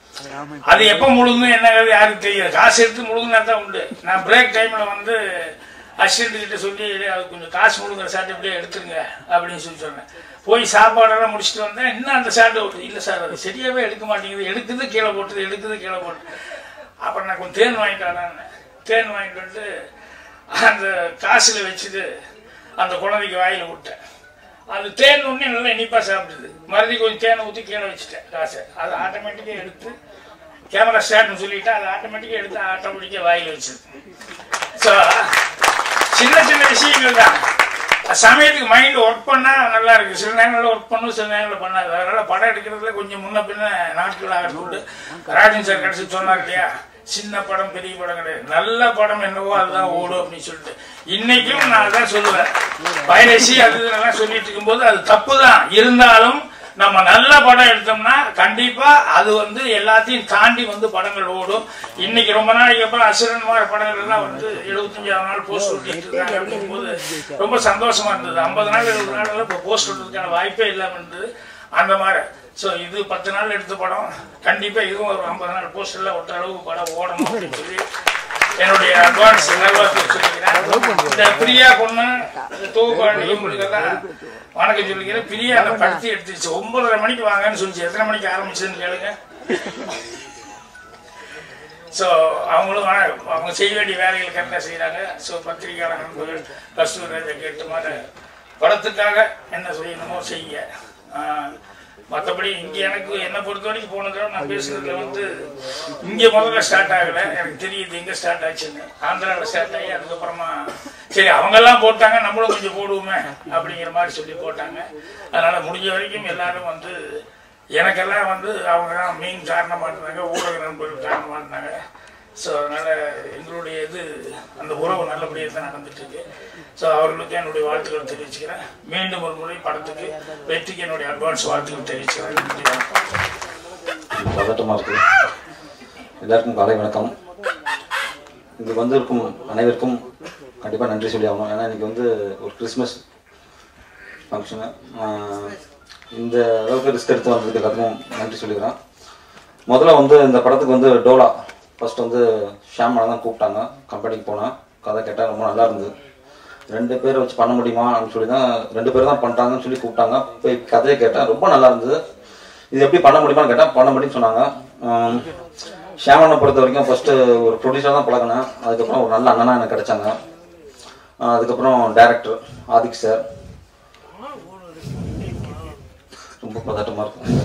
அது எப்போ முழுங்கும் என்னங்கிறது யாருக்கு தெரியாது காசு எடுத்து முழுங்கினா தான் உண்டு நான் பிரேக் டைம்ல வந்து அசிஸ்டன்ட் கிட்ட சொல்லி "டேய், அது கொஞ்சம் காசு முழுங்குற சாட்டை அப்படியே எடுத்துருங்க அப்படின்னு சொல்லி சொன்னேன் போய் சாப்பாடெல்லாம் முடிச்சுட்டு வந்தேன் இன்னும் அந்த சாட்டை விட்டு இல்லை சார் அது சரியாவே எடுக்க மாட்டேங்குது எடுக்குது கீழே போட்டுது எடுக்குது கீழே போட்டு அப்புறம் நான் கொஞ்சம் தேன் வாங்கிட்டு வரேன்னு தேன் வாங்கிட்டு வந்து அந்த காசுல வச்சுட்டு அந்த குழந்தைக்கு வாயில விட்டேன் அது தேன் உடனே நல்லா இனிப்பா சாப்பிடுது மறுபடியும் கொஞ்சம் தேனை ஊற்றி கீழே வச்சுட்டேன் காசை அது ஆட்டோமேட்டிக்காக எடுத்து கேமரா ஸ்டார்ட்னு சொல்லிட்டு அது ஆட்டோமேட்டிக்காக எடுத்து ஆட்டோமேட்டிக்காக வாயில் வச்சது ஸோ சின்ன சின்ன விஷயங்கள் தான் சமயத்துக்கு மைண்ட் ஒர்க் பண்ணா நல்லா இருக்கு சில நேரங்களில் ஒர்க் பண்ணும் சில நேரங்களில் பண்ணாது அதனால படம் எடுக்கிறதுல கொஞ்சம் முன்ன பின்ன நாட்கள் ஆகிறது ராஜன் சார் கடைசி சொன்னார் இல்லையா சின்ன படம் பெரிய படம் கிடையாது நல்ல படம் என்னவோ அதுதான் ஓடும் அப்படின்னு சொல்லிட்டு இன்னைக்கும் நான் அதான் சொல்லுவேன் பைரசி அது இதெல்லாம் சொல்லிட்டு இருக்கும்போது அது தப்பு தான் இருந்தாலும் நம்ம நல்ல படம் எடுத்தோம்னா கண்டிப்பா அது வந்து எல்லாத்தையும் தாண்டி வந்து படங்கள் ஓடும் இன்னைக்கு ரொம்ப நாளைக்கு அப்புறம் அசுரன் மாதிரி படங்கள் எல்லாம் வந்து எழுபத்தஞ்சாவது நாள் போஸ்ட் விட்டுட்டு இருக்காங்க அப்படிங்கும்போது ரொம்ப சந்தோஷமா இருந்தது ஐம்பது நாள் எழுபது நாள் எல்லாம் இப்போ போஸ்ட் விட்டுறதுக்கான வாய்ப்பே இல்லாம இருந்தது அந்த மாதிரி ஸோ இது பத்து நாள் எடுத்த படம் கண்டிப்பா இதுவும் ஒரு ஐம்பது நாள் போஸ்டர்ல ஒற்ற அளவுக்கு படம் ஓடணும் அப்படின்னு சொல்லி என்னுடைய அட்வான்ஸ் நல்வாழ்த்து சொல்லிக்கிறேன் இந்த பிரியா பொண்ணு இந்த தூக்குவாண்டி இவங்களுக்கெல்லாம் வணக்கம் சொல்லிக்கிறேன் பிரியா அந்த படுத்தி எடுத்துருச்சு ஒன்பதரை மணிக்கு வாங்கன்னு சொல்லிச்சு எத்தனை மணிக்கு ஆரம்பிச்சதுன்னு கேளுங்க ஸோ அவங்களும் வண- அவங்க செய்ய வேண்டிய வேலைகள் கரெக்டாக செய்கிறாங்க ஸோ பத்திரிகையாளர் நண்பர்கள் கஸ்தூர் ராஜா கேட்ட மாதிரி படத்துக்காக என்ன செய்யணுமோ செய்ய மற்றபடி இங்கே எனக்கு என்னை பொறுத்த வரைக்கும் போன தடவை நான் பேசுனதுல வந்து இங்கே முதல்ல ஸ்டார்ட் ஆகலை எனக்கு தெரியுது எங்கே ஸ்டார்ட் ஆச்சுன்னு ஆந்திராவில் ஸ்டார்ட் ஆகி அதுக்கப்புறமா சரி அவங்கெல்லாம் போட்டாங்க நம்மளும் கொஞ்சம் போடுவோமே அப்படிங்கிற மாதிரி சொல்லி போட்டாங்க அதனால முடிஞ்ச வரைக்கும் எல்லாரும் வந்து எனக்கெல்லாம் வந்து அவங்க தான் மெயின் காரணமாக இருந்தாங்க ஊடக நண்பர்கள் காரணமாக இருந்தாங்க ஸோ அதனால் எங்களுடைய இது அந்த உறவு நல்லபடியாக தான் நடந்துட்டு இருக்கு ஸோ அவர்களுக்கு என்னுடைய வாழ்த்துக்கள் தெரிவிச்சுக்கிறேன் மீண்டும் ஒரு முறை படத்துக்கு வெற்றிக்கு என்னுடைய அட்வான்ஸ் வாழ்த்துக்கள் தெரிவிச்சுக்கிறேன் நன்றி வணக்கம். பதட்டமாக இருக்கு எல்லாருக்கும் காலை வணக்கம் இங்கே வந்திருக்கும் அனைவருக்கும் கண்டிப்பாக நன்றி சொல்லி ஆகணும் ஏன்னா இன்னைக்கு வந்து ஒரு கிறிஸ்மஸ் ஃபங்க்ஷனு இந்த அளவுக்கு ரிஸ்க் எடுத்து வந்ததுக்கு எல்லாத்துக்கும் நன்றி சொல்லிக்கிறேன் முதல்ல வந்து இந்த படத்துக்கு வந்து டோலா ஃபர்ஸ்ட் வந்து ஷாமலை தான் கூப்பிட்டாங்க கம்பெனிக்கு போனேன் கதை கேட்டால் ரொம்ப நல்லா இருந்தது ரெண்டு பேரை வச்சு பண்ண முடியுமா அப்படின்னு சொல்லி தான் ரெண்டு பேர் தான் பண்ணிட்டாங்கன்னு சொல்லி கூப்பிட்டாங்க போய் கதையை கேட்டேன் ரொம்ப நல்லா இருந்தது இது எப்படி பண்ண முடியுமான்னு கேட்டேன் பண்ண முடியும்னு சொன்னாங்க ஆம், ஷியாமனை பொறுத்த வரைக்கும் ஃபர்ஸ்ட் ஒரு ப்ரொடியூசர் தான் பழகினேன் அதுக்கப்புறம் ஒரு நல்ல அண்ணனா எனக்கு கிடைச்சாங்க ஆஹ் அதுக்கப்புறம் டைரக்டர் ஆதிக் சார் ரொம்ப பதட்டமா இருக்கும்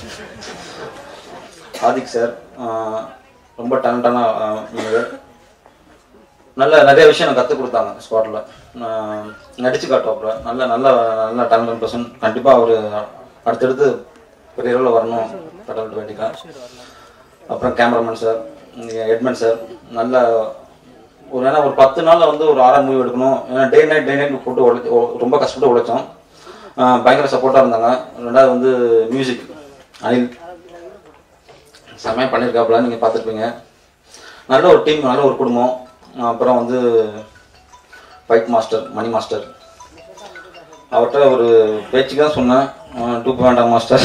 ஆதிக் சார் ஆஹ் ரொம்ப டேலண்டான மனிதர் நல்ல நிறைய விஷயம் எனக்கு கற்றுக் கொடுத்தாங்க ஸ்பாட்டில் நடிச்சு காட்டுவாப்புல நல்ல நல்ல நல்ல டேலண்ட் பர்சன் கண்டிப்பாக அவர் அடுத்தடுத்து பெரிய அளவில் வரணும் கடவுள் வேண்டிக்கலாம் அப்புறம் கேமராமேன் சார் ஹெட்மேன் சார் நல்ல ஒரு ஏன்னா ஒரு பத்து நாளில் வந்து ஒரு ஆறாம் மூவி எடுக்கணும் ஏன்னா டே நைட் டே நைட் போட்டு உழைச்சி ரொம்ப கஷ்டப்பட்டு உழைச்சோம் ஆஹ் பயங்கர சப்போர்ட்டாக இருந்தாங்க ரெண்டாவது வந்து மியூசிக் அனில் செம்மையாக பண்ணியிருக்காப்புல நீங்கள் பார்த்துருப்பீங்க நல்ல ஒரு டீம் நல்ல ஒரு குடும்பம் அப்புறம் வந்து ஃபைட் மாஸ்டர் மணி மாஸ்டர் அவர்கிட்ட ஒரு பேச்சுக்கு தான் சொன்னேன் டூப் வேண்டாம் மாஸ்டர்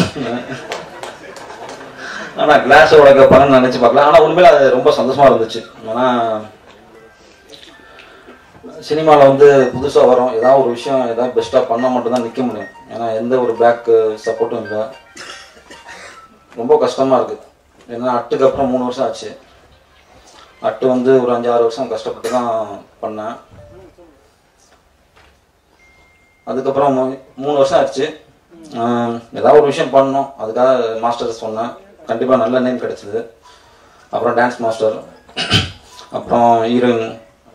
ஆனால் கிளாஸ் உடைக்க போறேன்னு நினச்சி பார்க்கல ஆனால் உண்மையில அது ரொம்ப சந்தோஷமா இருந்துச்சு ஏன்னா சினிமாவில் வந்து புதுசாக வரும் ஏதாவது ஒரு விஷயம் ஏதாவது பெஸ்ட்டாக பண்ணால் மட்டும்தான் நிற்க முடியும் ஏன்னா எந்த ஒரு பேக் சப்போர்ட்டும் இல்லை ரொம்ப கஷ்டமாக இருக்குது ஏன்னா அட்டுக்கு அப்புறம் மூணு வருஷம் ஆச்சு அட்டு வந்து ஒரு அஞ்சாறு வருஷம் கஷ்டப்பட்டு தான் பண்ணேன் அதுக்கப்புறம் மூ- மூணு வருஷம் ஆச்சு ஆஹ் ஏதாவது ஒரு விஷயம் பண்ணணும் அதுக்காக மாஸ்டர் சொன்னேன் கண்டிப்பாக நல்ல நேம் கிடைச்சிது அப்புறம் டான்ஸ் மாஸ்டர் அப்புறம் ஹீரோயின்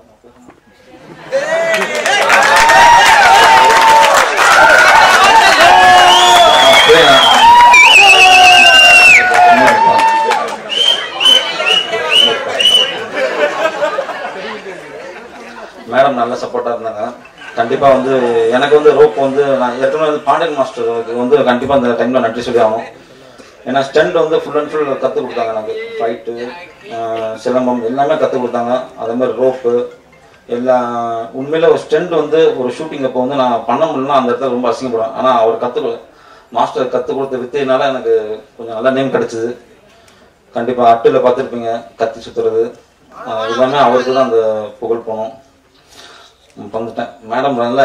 மேடம் நல்ல சப்போர்ட்டாக இருந்தாங்க கண்டிப்பாக வந்து எனக்கு வந்து ரோப் வந்து நான் ஏற்கனவே வந்து பாண்டியன் மாஸ்டருக்கு வந்து கண்டிப்பாக அந்த டைமில் நன்றி சொல்லி ஆகணும் ஏன்னா ஸ்டண்ட் வந்து ஃபுல் அண்ட் ஃபுல் கற்றுக் கொடுத்தாங்க எனக்கு ஃபைட்டு சிலம்பம் எல்லாமே கற்றுக் கொடுத்தாங்க அதே மாதிரி ரோப்பு எல்லா உண்மையில ஒரு ஸ்டெண்ட் வந்து ஒரு ஷூட்டிங் அப்போ வந்து நான் பண்ண முடியலன்னா அந்த இடத்துல ரொம்ப அசிங்கப்படுவேன் ஆனால் அவர் கற்று மாஸ்டர் கற்றுக் கொடுத்த வித்தையினால எனக்கு கொஞ்சம் நல்ல நேம் கிடைச்சிது கண்டிப்பாக அட்டில் பார்த்துருப்பீங்க கத்தி சுற்றுறது எல்லாமே அவருக்கு தான் அந்த புகழ் போகணும் வந்துட்டேன் மேடம் நல்ல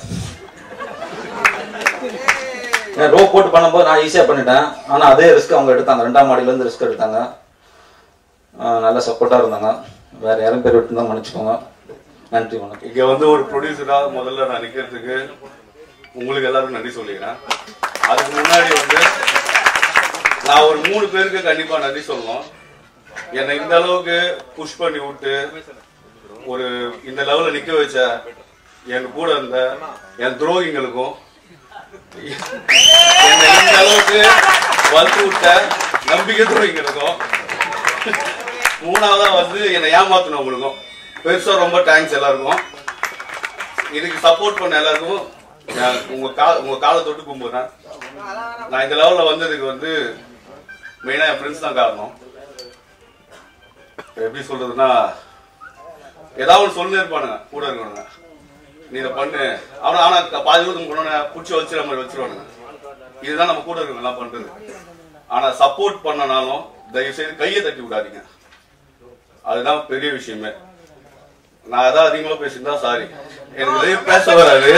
ரோப் போட்டு பண்ணும்போது நான் ஈஸியாக பண்ணிட்டேன் ஆனால் அதே ரிஸ்க் அவங்க எடுத்தாங்க ரெண்டாம் மாடியிலேருந்து ரிஸ்க் எடுத்தாங்க ஆஹ் நல்ல சப்போர்ட்டாக இருந்தாங்க வேற யாரும் பேர் விட்டு தான் மன்னிச்சுக்கோங்க நன்றி வணக்கம் இங்க வந்து ஒரு ப்ரொடியூசரா முதல்ல நான் நிக்கிறதுக்கு உங்களுக்கு எல்லாருக்கும் நன்றி சொல்லிக்கிறேன் அதுக்கு முன்னாடி வந்து நான் ஒரு மூணு பேருக்கு கண்டிப்பா நன்றி சொல்லணும் என்னை இந்த அளவுக்கு புஷ் பண்ணி விட்டு ஒரு இந்த லெவல்ல நிக்க வச்ச என் கூட இருந்த என் துரோகிங்களுக்கும் என்னை இந்த அளவுக்கு வந்து விட்ட நம்பிக்கை துரோகிங்களுக்கும் மூணாவதா வந்து என்னை ஏமாத்தினவங்களுக்கும் பெருசா ரொம்ப தேங்க்ஸ் எல்லாருக்கும் இதுக்கு சப்போர்ட் பண்ண எல்லாருக்கும் நான் உங்க கா உங்க காலை தொட்டு கும்பிடுறேன் நான் இந்த லெவல்ல வந்ததுக்கு வந்து மெயினா என் ஃப்ரெண்ட்ஸ் தான் காரணம் எப்படி சொல்றதுன்னா ஏதாவது ஒன்று சொல்லி இருப்பானுங்க கூட இருக்கணுங்க நீ இதை பண்ணு ஆனா ஆனா பாதி தூரத்துக்கு போனோன்னு பிடிச்சி வச்சிட மாதிரி வச்சிருவானுங்க இதுதான் நம்ம கூட இருக்கவங்க எல்லாம் பண்றது ஆனா சப்போர்ட் பண்ணனாலும் தயவு செய்து கையை தட்டி விடாதீங்க அதுதான் பெரிய விஷயமே நான் அதான் அதிகமா பேசியிருந்தா சாரி எனக்கு நிறைய பேச வராது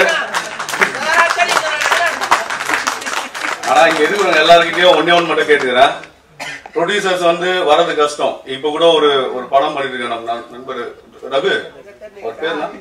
ஆனா இங்க இருக்கிறவங்க எல்லாருக்கிட்டையும் ஒன்னே ஒன்று மட்டும் கேட்டுக்கிறேன் ப்ரொடியூசர்ஸ் வந்து வர்றது கஷ்டம் இப்ப கூட ஒரு ஒரு படம் பண்ணிட்டு இருக்கேன் நம்ம நண்- நண்பர் ரகு ஒரு பேர் என்ன?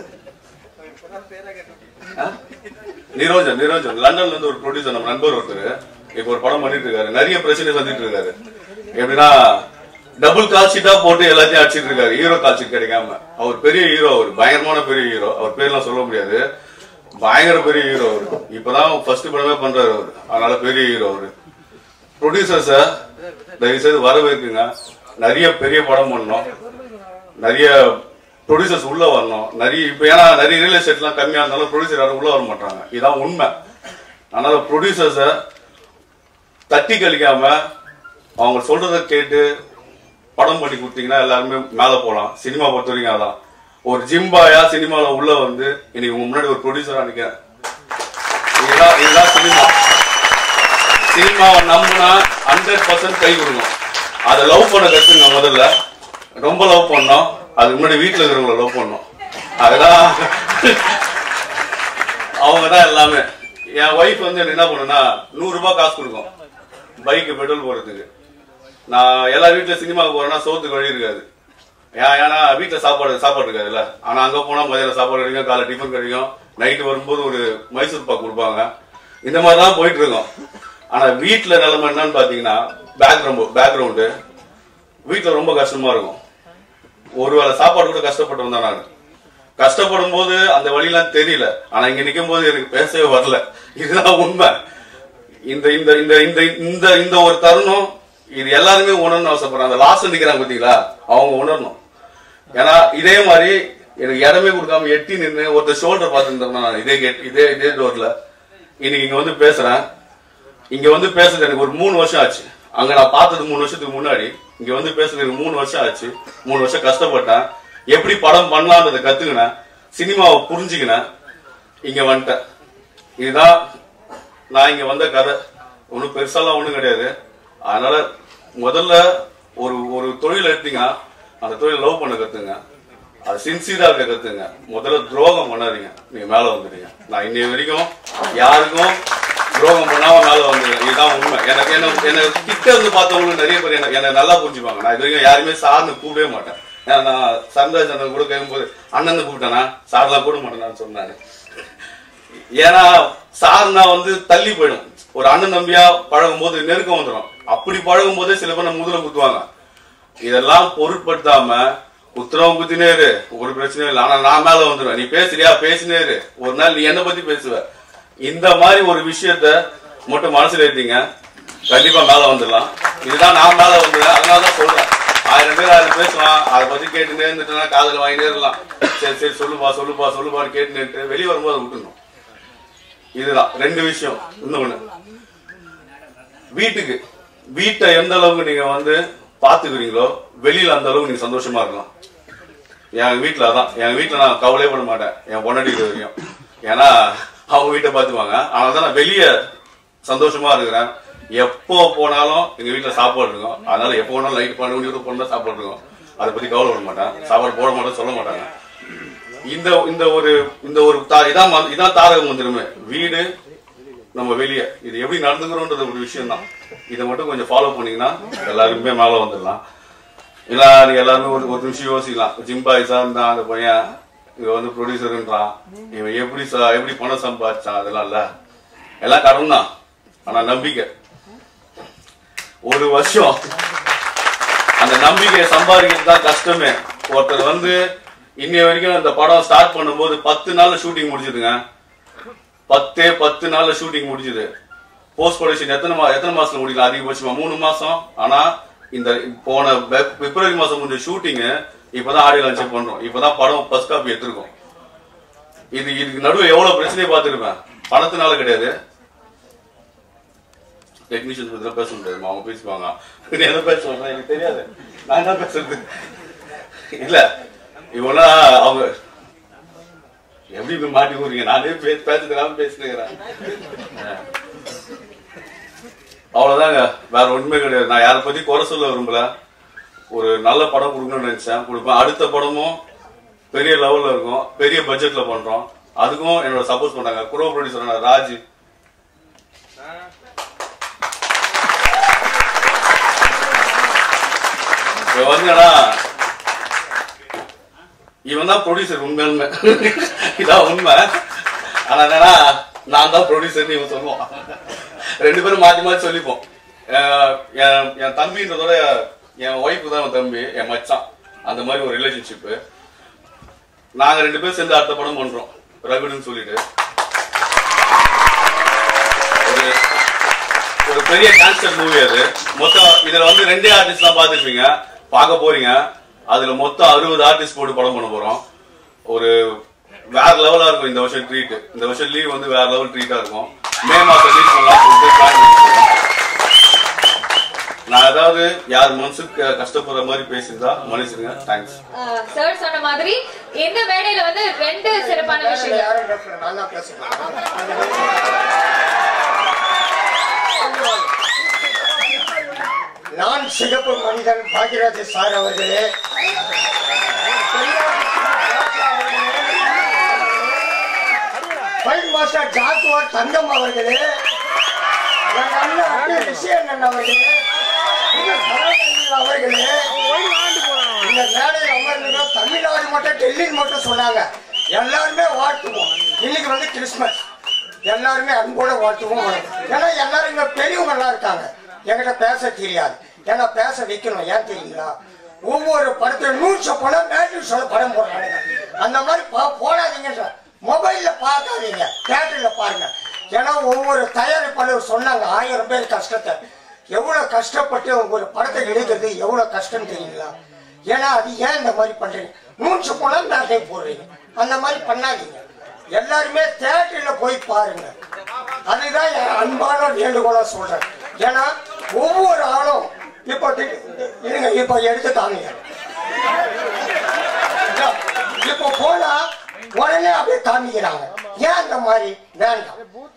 ஆ? நிரோஜன் நிரோஜன் லண்டன்ல இருந்து ஒரு ப்ரொடியூசர் நம்ம நண்பர் ஒருத்தர் இப்ப ஒரு படம் பண்ணிட்டு இருக்காரு நிறைய பிரச்சனை சந்திட்டு இருக்காரு எப்படின்னா டபுள் கால் ஷீட்டா போட்டு எல்லாத்தையும் அடிச்சிட்டு இருக்காரு ஹீரோ கால் ஷீட் கிடைக்காம அவர் பெரிய ஹீரோ அவர் பயங்கரமான பெரிய ஹீரோ அவர் பேர்லாம் சொல்ல முடியாது பயங்கர பெரிய ஹீரோ அவர் இப்பதான் ஃபர்ஸ்ட் படமே பண்றாரு அவர் அதனால பெரிய ஹீரோ அவரு ப்ரொடியூசர்ஸ தயவு செய்து வரவேற்குங்க நிறைய பெரிய படம் பண்ணோம் நிறைய ப்ரொடியூசர்ஸ் உள்ள வரணும் நிறைய இப்ப ஏன்னா நிறைய ரியல் எஸ்டேட்லாம் கம்மியா இருந்தாலும் ப்ரொடியூசர் யாரும் உள்ள வர மாட்டாங்க இதான் உண்மை அதனால ப்ரொடியூசர்ஸ தட்டி கழிக்காம அவங்க சொல்றத கேட்டு படம் பண்ணி கொடுத்தீங்கன்னா எல்லாருமே மேல போலாம் சினிமா பொறுத்த வரைக்கும் அதான் ஒரு ஜிம்பாயா சினிமால உள்ள வந்து இன்னைக்கு உங்க முன்னாடி ஒரு ப்ரொடியூசரா நிக்கிறேன் இதுதான் இதுதான் சினிமா சினிமாவை நம்பினா ஹண்ட்ரட் பர்சன்ட் கை கொடுக்கும் அதை லவ் பண்ண கத்துங்க முதல்ல ரொம்ப லவ் பண்ணோம் அதுக்கு முன்னாடி வீட்டுல இருக்கிறவங்கள லவ் பண்ணோம் அதுதான் அவங்க தான் எல்லாமே என் ஒய்ஃப் வந்து எனக்கு என்ன பண்ணுனா நூறு ரூபாய் காசு கொடுக்கும் பைக்கு பெட்ரோல் போறதுக்கு நான் எல்லா வீட்டுல சினிமாவுக்கு போறேன்னா சோத்துக்கு வழி இருக்காது ஏன் ஏன்னா வீட்டுல சாப்பாடு சாப்பாடு இருக்காதுல்ல ஆனா அங்க போனா மதியானம் சாப்பாடு கிடைக்கும் காலை டிஃபன் கிடைக்கும் நைட்டு வரும்போது ஒரு மைசூர் பாக்கு கொடுப்பாங்க இந்த மாதிரி தான் போயிட்டு இருக்கோம் ஆனா வீட்டுல நிலைமை என்னன்னு பாத்தீங்கன்னா பேக்ரவுண்ட் பேக்ரவுண்டு வீட்டுல ரொம்ப கஷ்டமா இருக்கும் ஒருவேளை சாப்பாடு கூட கஷ்டப்பட்டு தான் நான் கஷ்டப்படும் போது அந்த வழியெல்லாம் தெரியல ஆனா இங்க நிக்கும் போது எனக்கு பேசவே வரல இதுதான் உண்மை இந்த இந்த இந்த இந்த இந்த இந்த ஒரு தருணம் இது எல்லாருமே உணரணும் ஆசைப்படுறேன் அந்த லாஸ்ட் நிக்கிறாங்க பாத்தீங்களா அவங்க உணரணும் ஏன்னா இதே மாதிரி எனக்கு இடமே கொடுக்காம எட்டி நின்று ஒருத்தர் ஷோல்டர் பார்த்துருந்தோம் நான் இதே கேட் இதே இதே டோர்ல இன்னைக்கு இங்க வந்து பேசுறேன் இங்க வந்து பேசுறது எனக்கு ஒரு மூணு வருஷம் ஆச்சு அங்க நான் பார்த்தது மூணு வருஷத்துக்கு முன்னாடி இங்க வந்து பேசுறது எனக்கு மூணு வருஷம் ஆச்சு மூணு வருஷம் கஷ்டப்பட்டேன் எப்படி படம் பண்ணலான்றதை கத்துக்கினேன் சினிமாவை புரிஞ்சுக்கினேன் இங்க வந்துட்டேன் இதுதான் நான் இங்க வந்த கதை ஒன்றும் பெருசாலாம் ஒன்றும் கிடையாது அதனால முதல்ல ஒரு ஒரு தொழில் எடுத்தீங்கன்னா அந்த தொழில் லவ் பண்ண கத்துங்க அது சின்சியரா இருக்க கத்துங்க முதல்ல துரோகம் பண்ணாதீங்க நீங்க மேல வந்துடுங்க நான் இன்னைய வரைக்கும் யாருக்கும் துரோகம் பண்ணாம மேல வந்துடுங்க இதுதான் உண்மை எனக்கு என்ன என்ன கிட்ட இருந்து பார்த்தவங்களுக்கு நிறைய பேர் என்ன என்ன நல்லா புரிஞ்சுப்பாங்க நான் இது வரைக்கும் யாருமே சார்னு கூப்பிடவே மாட்டேன் ஏன்னா நான் சந்தோஷ் அண்ணன் கூட கேட்கும்போது அண்ணன் கூப்பிட்டேனா சார்லாம் கூட மாட்டேன் சொன்னாரு ஏன்னா சார்னா வந்து தள்ளி போயிடும் ஒரு அண்ணன் தம்பியா பழகும் போது நெருக்கம் வந்துடும் அப்படி பழகும் போதே சில பேர் முதல்ல குத்துவாங்க இதெல்லாம் பொருட்படுத்தாம குத்துறவன் குத்தினே இரு ஒரு பிரச்சனையும் இல்லை ஆனா நான் மேல வந்துடுவேன் நீ பேசுறியா பேசினே இரு ஒரு நாள் நீ என்ன பத்தி பேசுவ இந்த மாதிரி ஒரு விஷயத்த மட்டும் மனசுல ஏத்தீங்க கண்டிப்பா மேல வந்துடலாம் இதுதான் நான் மேல வந்துடுவேன் அதனாலதான் சொல்றேன் ஆயிரம் பேர் ஆயிரம் பேசலாம் அதை பத்தி கேட்டுனே இருந்துட்டுனா காதுல வாங்கிட்டே இருக்கலாம் சரி சரி சொல்லுப்பா சொல்லுப்பா சொல்லுப்பான்னு கேட்டுன்னு வெளியே வரும்போது அதை விட்டுணும் இதுதான் ரெண்டு விஷயம் இன்னொன்னு வீட்டுக்கு வீட்டை எந்த அளவுக்கு நீங்க வந்து பாத்துக்கிறீங்களோ வெளியில அந்த அளவுக்கு நீங்க சந்தோஷமா இருக்கலாம் என் வீட்டுல அதான் என் வீட்டுல நான் கவலையே பட மாட்டேன் என் பொண்டாட்டி இது வரைக்கும் ஏன்னா அவங்க வீட்டை பாத்துக்குவாங்க ஆனா தான் நான் வெளியே சந்தோஷமா இருக்கிறேன் எப்போ போனாலும் எங்க வீட்டுல சாப்பாடு இருக்கும் அதனால எப்போ வேணாலும் லைட் பண்ண மணி போனா சாப்பாடு இருக்கும் அதை பத்தி கவலைப்பட மாட்டேன் சாப்பாடு போட மாட்டேன் சொல்ல மாட்டாங்க இந்த இந்த ஒரு இந்த ஒரு தா- இதான் ம- இதான் தாரக மந்திரமே வீடு நம்ம வெளியே இது எப்படி நடந்துக்கிறோன்றது ஒரு விஷயம் தான் இதை மட்டும் கொஞ்சம் ஃபாலோ பண்ணீங்கன்னா எல்லாருமே மேல வந்துடலாம் இல்ல நீங்க எல்லாருமே ஒரு ஒரு நிமிஷம் யோசிக்கலாம் ஜிம்பாய்ஸா இருந்தா அந்த பையன் இங்க வந்து ப்ரொடியூசருன்றான் இவன் எப்படி ச- எப்படி பணம் சம்பாதிச்சான் அதெல்லாம் இல்ல எல்லாம் கடன் தான் ஆனா நம்பிக்கை ஒரு வருஷம் அந்த நம்பிக்கையை சம்பாதிக்கிறது தான் கஷ்டமே ஒருத்தர் வந்து இன்னைய வரைக்கும் அந்த படம் ஸ்டார்ட் பண்ணும்போது பத்து நாள்ல ஷூட்டிங் முடிஞ்சதுங்க பத்தே பத்து நாள்ல ஷூட்டிங் முடிஞ்சது போஸ்ட் ப்ரொடக்ஷன் எத்தனை மா எத்தனை மாசத்துல முடியல அதிகபட்சமா மூணு மாசம் ஆனா இந்த போன பெ- பிப்ரவரி மாசம் முடிஞ்ச ஷூட்டிங் இப்பதான் ஆடியோ லான்ச் பண்றோம் இப்பதான் படம் ஃபர்ஸ்ட் காப்பி எடுத்திருக்கோம் இது இதுக்கு நடுவு எவ்வளவு பிரச்சனையை பார்த்திருப்பேன் பணத்தினால கிடையாது டெக்னீஷியன் பத்தி பேச முடியாது அவங்க பேசுவாங்க நீ எதை பேச சொல்ற எனக்கு தெரியாது நான் என்ன பேசுறது இல்ல இவனா அவங்க எப்படி இப்படி மாட்டி விடுறீங்க நானே பேச பேசுறதுனால பேசுகிறேன் அவ்வளவுதாங்க வேற ஒண்ணுமே கிடையாது நான் யாரை பத்தி குறை சொல்ல விரும்பல ஒரு நல்ல படம் கொடுக்கணும்னு நினைச்சேன் கொடுப்பேன் அடுத்த படமும் பெரிய லெவல்ல இருக்கும் பெரிய பட்ஜெட்ல பண்றோம் அதுக்கும் என்னோட சப்போர்ட் பண்ணாங்க குரோ ப்ரொடியூசர் ராஜ் இப்ப வந்தேன்னா இவன் தான் ப்ரொடியூசர் உண்மையுமே இதான் உண்மை ஆனா என்னன்னா நான் தான் ப்ரொடியூசர்னு இவன் சொல்லுவான் ரெண்டு பேரும் மாத்தி மாத்தி சொல்லிப்போம் அஹ் என் என் தம்பின்றதோட என் ஒய்ஃபு தான் என் தம்பி என் மச்சான் அந்த மாதிரி ஒரு ரிலேஷன்ஷிப் நாங்க ரெண்டு பேரும் சேர்ந்து அடுத்த படம் பண்றோம் ரகுடுன்னு சொல்லிட்டு ஒரு ஒரு பெரிய கேன்சர் மூவி அது மொத்தம் இதுல வந்து ரெண்டே ஆர்டிஸ்ட் தான் பாத்துருப்பீங்க பார்க்க போறீங்க அதுல மொத்தம் அறுபது ஆர்டிஸ்ட் போட்டு படம் பண்ண போறோம் ஒரு வேற லெவலா இருக்கும் இந்த வருஷம் ட்ரீட் இந்த வருஷம் லீவ் வந்து வேற லெவல் ட்ரீட்டா இருக்கும் மே மாசம் ரிலீஸ் பண்ணலாம் சொல்லிட்டு plan பண்ணிருக்கோம். நான் ஏதாவது யார் மனசுக்கு கஷ்டப்படுற மாதிரி பேசியிருந்தா மன்னிச்சிருங்க தேங்க்ஸ் சார் சொன்ன மாதிரி இந்த மேடையில வந்து ரெண்டு சிறப்பான விஷயங்கள் யாரும் டாக்டர் நான் தான் பேசுறேன் நான் சிகப்பு மனிதன் பாக்யராஜ் சார் அவர்களே ஃபைட் மாஸ்டர் ஜாக்குவார் தங்கம் அவர்களே என் அண்ணன் அண்ணன் விஷயன் அவர்களே புது சரவணன் அவர்களே இந்த மேடையில் அமர்ந்தோம் தமிழ்நாடு மட்டும் டெல்லின்னு மட்டும் சொன்னாங்க எல்லாருமே வாழ்த்துவோம் இன்னைக்கு வந்து கிறிஸ்மஸ் எல்லாருமே அன்போட வாழ்த்துவோம் ஏன்னா எல்லாரும் இங்க பெரியவங்க எல்லாம் இருக்காங்க என்கிட்ட பேச தெரியாது ஏன்னா பேச வைக்கணும் ஏன் தெரியுங்களா ஒவ்வொரு படத்தையும் நூற்று படம் மேட்ரிக் சொல்ல படம் போடுறாங்க அந்த மாதிரி பா- போடாதீங்க சார் மொபைல்ல பார்க்காதீங்க தேட்டர்ல பாருங்க ஏன்னா ஒவ்வொரு தயாரிப்பாளர் சொன்னாங்க ஆயிரம் பேர் கஷ்டத்தை எவ்வளவு கஷ்டப்பட்டு ஒரு படத்தை எடுக்கிறது எவ்வளவு கஷ்டம் தெரியுங்களா ஏன்னா அது ஏன் இந்த மாதிரி பண்றீங்க நூற்று படம் மேட்டை போடுறீங்க அந்த மாதிரி பண்ணாதீங்க எல்லாருமே தேட்டர்ல போய் பாருங்க அதுதான் என் அன்பான வேண்டுகோளா சொல்றேன் ஏன்னா ஒவ்வொரு ஆளும் இப்போ தி- இருங்க இப்போ எடுத்து காமிங்க இதோ, இப்போ போனா உடனே அப்படியே காமிக்கிறாங்க ஏன் அந்த மாதிரி வேண்டாம்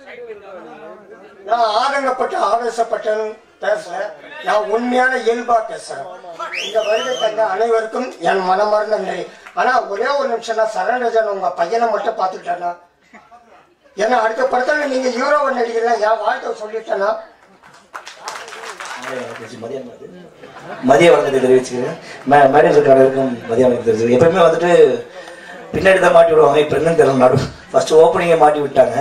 நான் ஆதங்கப்பட்டு ஆவேசப்பட்டேன்னு பேசல நான் உண்மையான இயல்பா பேசுறேன் இந்த வருகை தந்த அனைவருக்கும் என் மனமார்ந்த நன்றி ஆனா ஒரே ஒரு நிமிஷம் நான் சரணராஜன் உங்க பையனை மட்டும் பார்த்துட்டேன்னா ஏன்னா அடுத்த படத்துல நீங்க ஹீரோவை நடிகர்ல என் வாழ்க்கை சொல்லிட்டேன்னா மதியம் வருது. மதிய வணக்கத்தை தெரிவிச்சுக்கிறேன் மே- மேடையில் இருக்கிற அனைவருக்கும் மதிய வணக்கத்தை தெரிவிச்சுக்கிறேன் எப்பவுமே வந்துட்டு பின்னாடி தான் மாட்டி விடுவாங்க இப்போ என்னன்னு தெரியல நடு ஃபர்ஸ்ட் ஓப்பனிங்கை மாட்டி விட்டாங்க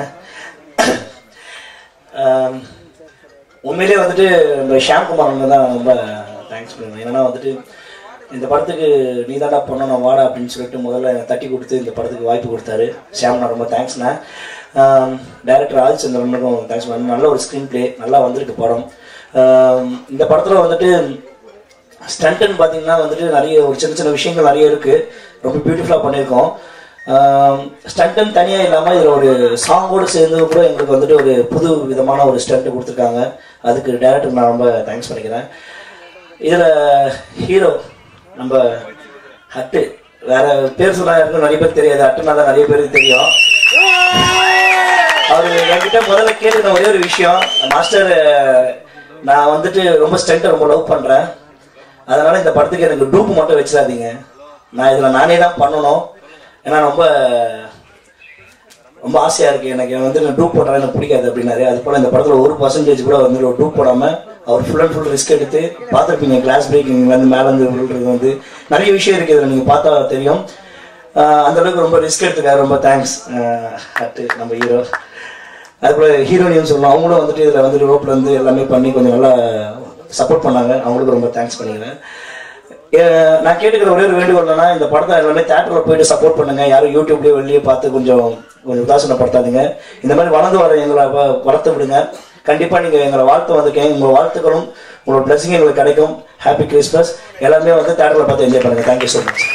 ஆம், உண்மையிலே வந்துட்டு இந்த ஷாம்குமார் அண்ணன் தான் ரொம்ப தேங்க்ஸ் பண்ணுவேன் ஏன்னா வந்துட்டு இந்த படத்துக்கு நீ தாண்டா பண்ணணும் வாடா அப்படின்னு சொல்லிட்டு முதல்ல எனக்கு தட்டி கொடுத்து இந்த படத்துக்கு வாய்ப்பு கொடுத்தாரு ஷாம்னா ரொம்ப தேங்க்ஸ்ண்ணா டைரக்டர் ஆதிச்சந்திரனுக்கும் தேங்க்ஸ் பண்ண நல்ல ஒரு ஸ்க்ரீன் ப்ளே நல்லா வந்திருக்கு படம் ஆம், இந்த படத்தில் வந்துட்டு ஸ்டண்ட்டுன்னு பார்த்தீங்கன்னா வந்துட்டு நிறைய ஒரு சின்ன சின்ன விஷயங்கள் நிறைய இருக்குது ரொம்ப பியூட்டிஃபுல்லாக பண்ணியிருக்கோம் ஸ்டண்ட்டுன்னு தனியாக இல்லாமல் இதில் ஒரு சாங்கோடு சேர்ந்து கூட எங்களுக்கு வந்துட்டு ஒரு புது விதமான ஒரு ஸ்டண்ட்டு கொடுத்துருக்காங்க அதுக்கு டேரக்டர் நான் ரொம்ப தேங்க்ஸ் பண்ணிக்கிறேன் இதில் ஹீரோ நம்ம ஹட்டு வேற பேர் சொன்னா யாருக்கும் நிறைய பேர் தெரியாது ஹட்டுனா தான் நிறைய பேருக்கு தெரியும் அவர் என்கிட்ட முதல்ல கேட்டுக்கிற ஒரே ஒரு விஷயம் மாஸ்டர் நான் வந்துட்டு ரொம்ப ஸ்ட்ரென்த்தை ரொம்ப லவ் பண்றேன் அதனால இந்த படத்துக்கு எனக்கு டூப் மட்டும் வச்சிடாதீங்க நான் இதுல நானே தான் பண்ணணும் ஏன்னா ரொம்ப ரொம்ப ஆசையா இருக்கு எனக்கு வந்து நான் டூப் போட்டா எனக்கு பிடிக்காது அப்படின்னாரு அது போல இந்த படத்துல ஒரு பர்சன்டேஜ் கூட வந்து ஒரு டூப் போடாம அவர் ஃபுல் அண்ட் ஃபுல் ரிஸ்க் எடுத்து பார்த்துருப்பீங்க கிளாஸ் பிரேக்கிங் வந்து மேல இருந்து விழுறது வந்து நிறைய விஷயம் இருக்கு இதுல நீங்க பார்த்தா தெரியும் ஆஹ் அந்த அளவுக்கு ரொம்ப ரிஸ்க் எடுத்துக்காரு ரொம்ப தேங்க்ஸ் அட்டு நம்ம ஹீரோ அதுபோல ஹீரோயின் சொல்லலாம் அவங்களும் வந்துட்டு இதுல வந்துட்டு ரோப்ல இருந்து எல்லாமே பண்ணி கொஞ்சம் நல்லா சப்போர்ட் பண்ணாங்க அவங்களுக்கு ரொம்ப தேங்க்ஸ் பண்ணிக்கிறேன் அஹ் நான் கேட்டுக்கிற ஒரே ஒரு வேண்டுகோள் என்னன்னா இந்த படத்தை எல்லாமே தேட்டர்ல போயிட்டு சப்போர்ட் பண்ணுங்க யாரும் யூடியூப்லயே வெளியே பார்த்து கொஞ்சம் கொஞ்சம் உதாசனப்படுத்தாதீங்க இந்த மாதிரி வளர்ந்து வர எங்களை வ- வளர்த்து விடுங்க கண்டிப்பா நீங்க எங்களை வாழ்த்து வந்திருக்கீங்க உங்க வாழ்த்துக்களும் உங்களோட பிளஸிங் எங்களுக்கு கிடைக்கும் ஹாப்பி கிறிஸ்மஸ் எல்லாமே வந்து தேட்டர்ல பார்த்து என்ஜாய் பண்ணுங்க thank you so much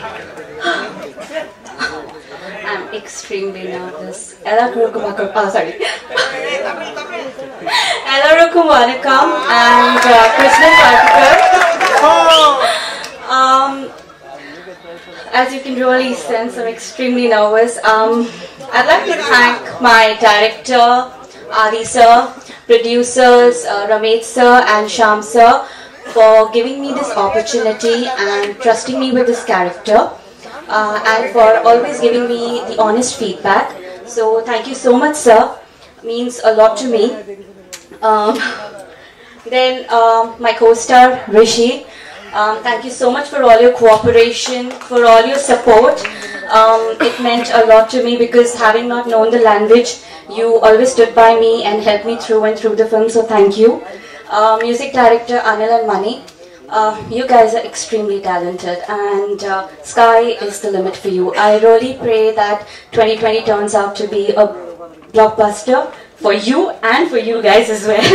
I'm extremely nervous. எல்லாருக்கும் வணக்கம் oh, sorry. எல்லாருக்கும் வணக்கம் and uh, Christmas வாழ்த்துக்கள். Um, as you can really sense, I'm extremely nervous. Um, I'd like to thank my director, Adi sir, producers, uh, Ramesh sir and Sham sir for giving me this opportunity and trusting me with this character uh, and for always giving me the honest feedback. So thank you so much sir, means a lot to me. Um, then um, my co-star Rishi, um, thank you so much for all your cooperation, for all your support. Um, it meant a lot to me because having not known the language, you always stood by me and helped me through and through the film. So thank you. Uh, music director Anil and Mani. Uh, you guys are extremely talented and uh, sky is the limit for you. I really pray that 2020 turns out to be a blockbuster for you and for you guys as well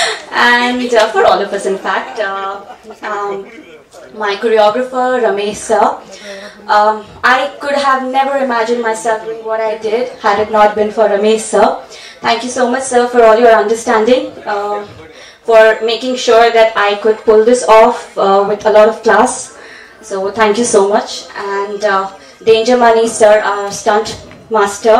and uh, for all of us in fact uh, um, my choreographer Ramesh sir um, I could have never imagined myself doing what I did had it not been for Ramesh sir thank you so much sir for all your understanding uh, for making sure that I could pull this off uh, with a lot of class so thank you so much and uh, Danger Money sir our stunt master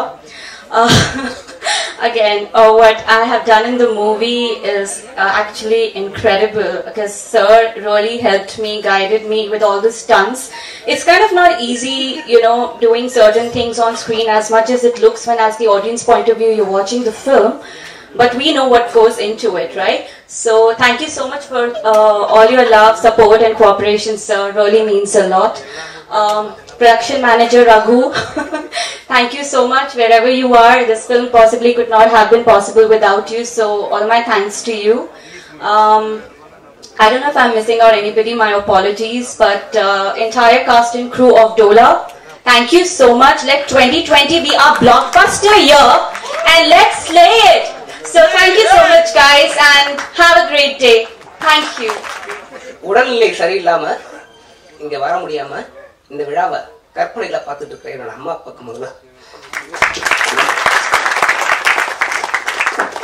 uh, again uh, what i have done in the movie is uh, actually incredible because sir really helped me guided me with all the stunts it's kind of not easy you know doing certain things on screen as much as it looks when as the audience point of view you're watching the film but we know what goes into it right so thank you so much for uh, all your love support and cooperation sir really means a lot um, production manager Raghu. Thank you so much wherever you are. This film possibly could not have been possible without you. So all my thanks to you. Um, I don't know if I'm missing out anybody. My apologies, but uh, entire cast and crew of Dola. Thank you so much. Let 2020 be our blockbuster year, and let's slay it. So thank you so much, guys, and have a great day. Thank you. உடல்நிலை சரியில்லாம இங்க வர முடியாம இந்த விழாவை கற்பனையில பார்த்துட்டு இருக்க என்னோட அம்மா அப்பாக்கு முதல்ல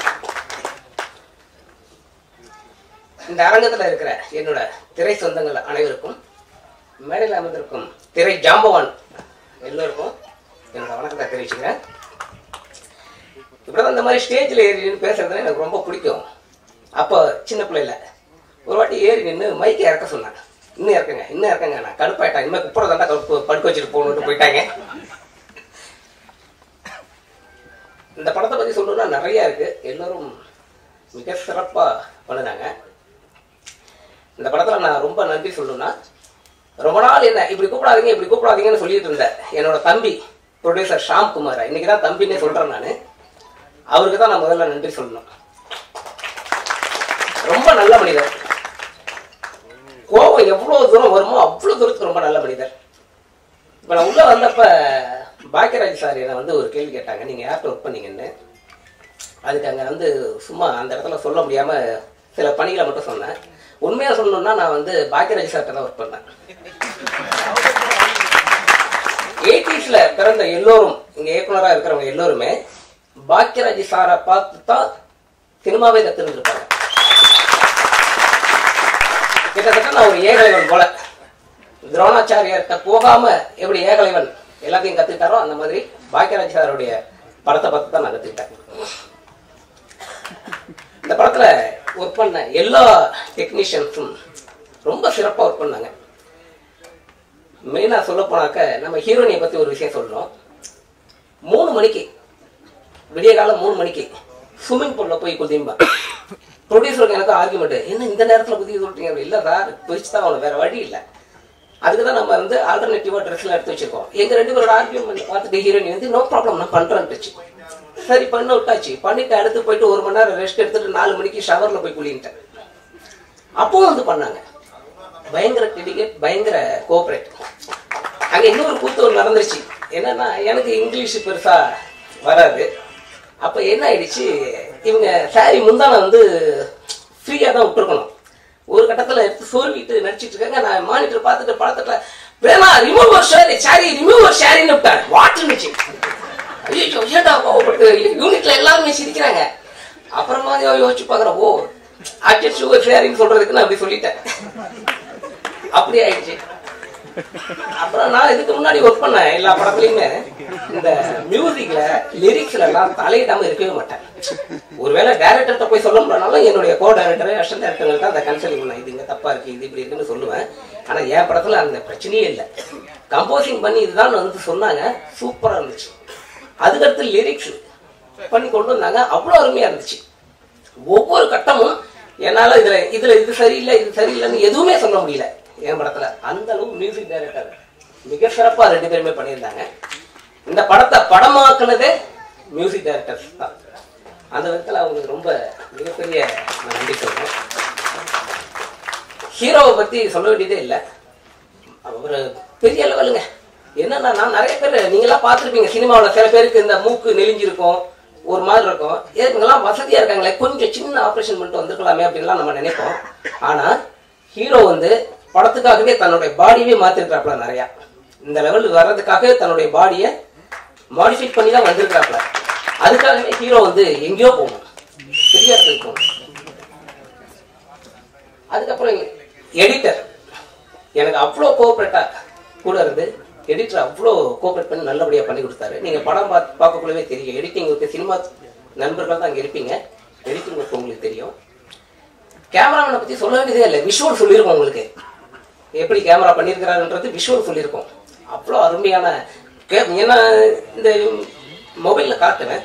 இந்த அரங்கத்துல இருக்கிற என்னோட திரை சொந்தங்கள் அனைவருக்கும் மேடையில் அமர்ந்திருக்கும் திரை ஜாம்பவான் எல்லோருக்கும் என்னோட வணக்கத்தை தெரிவிச்சுக்கிறேன் இப்படிதான் இந்த மாதிரி ஸ்டேஜில் ஏறி நின்று பேசுறதுனா எனக்கு ரொம்ப பிடிக்கும் அப்போ சின்ன பிள்ளையில ஒரு வாட்டி ஏறி நின்று மைக்கை இறக்க சொன்னாங்க இன்னும் இறக்குங்க இன்னும் இறக்குங்க நான் கடுப்பாயிட்டேன் இனிமேல் குப்புற தாண்டா கடுப்பு படுக்க வச்சுட்டு போகணுன்ட்டு போயிட்டாங்க இந்த படத்தை பற்றி சொல்லணும்னா நிறைய இருக்கு எல்லோரும் மிக சிறப்பாக பண்ணுனாங்க இந்த படத்தில் நான் ரொம்ப நன்றி சொல்லணும்னா ரொம்ப நாள் என்ன இப்படி கூப்பிடாதீங்க இப்படி கூப்பிடாதீங்கன்னு சொல்லிட்டு இருந்தேன் என்னோட தம்பி ப்ரொடியூசர் ஷாம் குமார் இன்னைக்கு தான் தம்பின்னே சொல்றேன் நான் அவருக்கு தான் நான் முதல்ல நன்றி சொல்லணும் ரொம்ப நல்ல மனிதர் கோபம் எவ்வளவு தூரம் வருமோ அவ்வளவு தூரத்துக்கு ரொம்ப நல்ல மனிதர் இப்ப நான் உள்ள வந்தப்ப பாக்கியராஜ் சார் என்னை வந்து ஒரு கேள்வி கேட்டாங்க நீங்க யார்கிட்ட ஒர்க் பண்ணீங்கன்னு அதுக்கு அங்க வந்து சும்மா அந்த இடத்துல சொல்ல முடியாம சில பணிகளை மட்டும் சொன்னேன் உண்மையா சொல்லணும்னா நான் வந்து பாக்கியராஜ் சார்கிட்ட தான் ஒர்க் பண்ணேன் எயிட்டிஸ்ல பிறந்த எல்லோரும் இங்க இயக்குனரா இருக்கிறவங்க எல்லோருமே பாக்கியராஜ் சாரை பார்த்து தான் சினிமாவே கத்துருந்துருப்பாங்க கிட்டத்தட்ட நான் ஒரு ஏகலைவன் போல துரோணாச்சாரியார்கிட்ட போகாம எப்படி ஏகலைவன் எல்லாத்தையும் கத்துக்கிட்டாரோ அந்த மாதிரி பாக்கியராஜ் சாருடைய படத்தை பார்த்து தான் நான் கத்துக்கிட்டேன் இந்த படத்துல ஒர்க் பண்ண எல்லா டெக்னீஷியன்ஸும் ரொம்ப சிறப்பா ஒர்க் பண்ணாங்க மெயினா சொல்ல போனாக்க நம்ம ஹீரோனியை பத்தி ஒரு விஷயம் சொல்லணும் மூணு மணிக்கு விடிய காலம் மூணு மணிக்கு ஸ்விம்மிங் பூல்ல போய் குதிம்பா ப்ரொடியூசருக்கு எனக்கு ஆர்குமெண்ட் என்ன இந்த நேரத்துல குதிக்க சொல்றீங்க அப்படி இல்ல சார் குதிச்சு தான் அவனுக்கு வேற வழி இல்லை அதுக்கு தான் நம்ம வந்து ஆல்டர்னேட்டிவா ட்ரெஸ்ல எடுத்து வச்சிருக்கோம் எங்க ரெண்டு பேரோட ஆர்குமெண்ட் பார்த்துட்டு ஹீரோயின் வந்து நோ ப்ராப்ளம் நான் பண்றேன்ட்டுச்சு சரி பண்ண விட்டாச்சு பண்ணிட்டு அடுத்து போயிட்டு ஒரு மணி நேரம் ரெஸ்ட் எடுத்துட்டு நாலு மணிக்கு ஷவர்ல போய் குளின்ட்டேன் அப்பவும் வந்து பண்ணாங்க பயங்கர டெடிகேட் பயங்கர கோஆபரேட் அங்க இன்னொரு கூத்து ஒன்று நடந்துருச்சு என்னன்னா எனக்கு இங்கிலீஷ் பெருசா வராது அப்ப என்ன ஆயிடுச்சு இவங்க சாரி முந்தான வந்து ஃப்ரீயா தான் விட்டுருக்கணும் ஒரு கட்டத்துல எடுத்து சோர்விட்டு நடிச்சிட்டு இருக்காங்க நான் மானிட்டர் பார்த்துட்டு படத்துல பிரேமா ரிமூவ் ஒரு ஷேரி சாரி ரிமூவ் ஒரு ஷேரின்னு விட்டாங்க வாட் இருந்துச்சு ஐயோ ஏன்டா கோவப்பட்டு யூனிட்ல எல்லாருமே சிரிக்கிறாங்க அப்புறமா யோ- யோசிச்சு பாக்குறேன் ஓ அட்ஜஸ்ட் சுகர் ஷேரின்னு சொல்றதுக்கு நான் அப்படி சொல்லிட்டேன் அப்படி ஆயிடுச்சு அப்புறம் நான் இதுக்கு முன்னாடி ஒர்க் பண்ணேன் எல்லா படத்துலயுமே இந்த மியூசிக்ல லிரிக்ஸ்ல எல்லாம் தலையிடாம இருக்கவே மாட்டேன் ஒருவேளை டேரக்டர்கிட்ட போய் சொல்ல முடியலனாலும் என்னுடைய கோ டைரக்டர் அசிஸ்டன்ட் டேரக்டர்களுக்கு அந்த கன்சல்ட் பண்ணேன் இது இங்க தப்பா இருக்கு இது இப்படி இருக்குன்னு சொல்லுவேன் ஆனா என் படத்துல அந்த பிரச்சனையே இல்லை கம்போசிங் பண்ணி இதுதான் வந்து சொன்னாங்க சூப்பரா இருந்துச்சு அதுக்கடுத்து லிரிக்ஸ் பண்ணி கொண்டு வந்தாங்க அவ்வளவு அருமையா இருந்துச்சு ஒவ்வொரு கட்டமும் என்னால இதுல இதுல இது சரியில்லை இது சரியில்லைன்னு எதுவுமே சொல்ல முடியல என் படத்துல அந்த அளவு மியூசிக் டைரக்டர் மிக சிறப்பா ரெண்டு பேருமே பண்ணியிருந்தாங்க இந்த படத்தை படமாக்குனதே மியூசிக் டைரக்டர்ஸ் தான் அந்த விதத்துல அவங்களுக்கு ரொம்ப மிகப்பெரிய நான் நன்றி சொல்றேன் ஹீரோவை பத்தி சொல்ல வேண்டியதே இல்லை அவர் பெரிய லெவலுங்க என்னன்னா நான் நிறைய பேர் நீங்களாம் பார்த்துருப்பீங்க சினிமாவில் சில பேருக்கு இந்த மூக்கு நெளிஞ்சிருக்கும் ஒரு மாதிரி இருக்கும் இவங்கெல்லாம் வசதியா இருக்காங்களே கொஞ்சம் சின்ன ஆப்ரேஷன் பண்ணிட்டு வந்திருக்கலாமே அப்படின்லாம் நம்ம நினைப்போம் ஆனா ஹீரோ வந்து படத்துக்காகவே தன்னுடைய பாடியவே மாத்திருக்கிறாப்ல நிறையா இந்த லெவலுக்கு வர்றதுக்காகவே தன்னுடைய பாடியை மாடிஃபை பண்ணி தான் வந்திருக்கிறாப்ல அதுக்காகவே ஹீரோ வந்து எங்கேயோ போகணும் பெரிய இடத்துக்கு போகணும் அதுக்கப்புறம் எடிட்டர் எனக்கு அவ்வளோ கோஆப்ரேட்டா கூட இருந்து எடிட்டர் அவ்வளோ கோஆப்ரேட் பண்ணி நல்லபடியாக பண்ணி கொடுத்தாரு நீங்கள் படம் பார்த்து பார்க்கக்குள்ளவே தெரியும் எடிட்டிங் ஒர்க்கு சினிமா நண்பர்கள் தான் அங்கே இருப்பீங்க எடிட்டிங் ஒர்க் உங்களுக்கு தெரியும் கேமராமேனை பற்றி சொல்ல வேண்டியதே இல்லை விஷுவல் சொல்லியிருக்கோம் உங்களுக்கு எப்படி கேமரா பண்ணியிருக்கிறாருன்றது விஷுவல் சொல்லியிருக்கோம் அவ்வளோ அருமையான கே ஏன்னா இந்த மொபைலில் காட்டுவேன்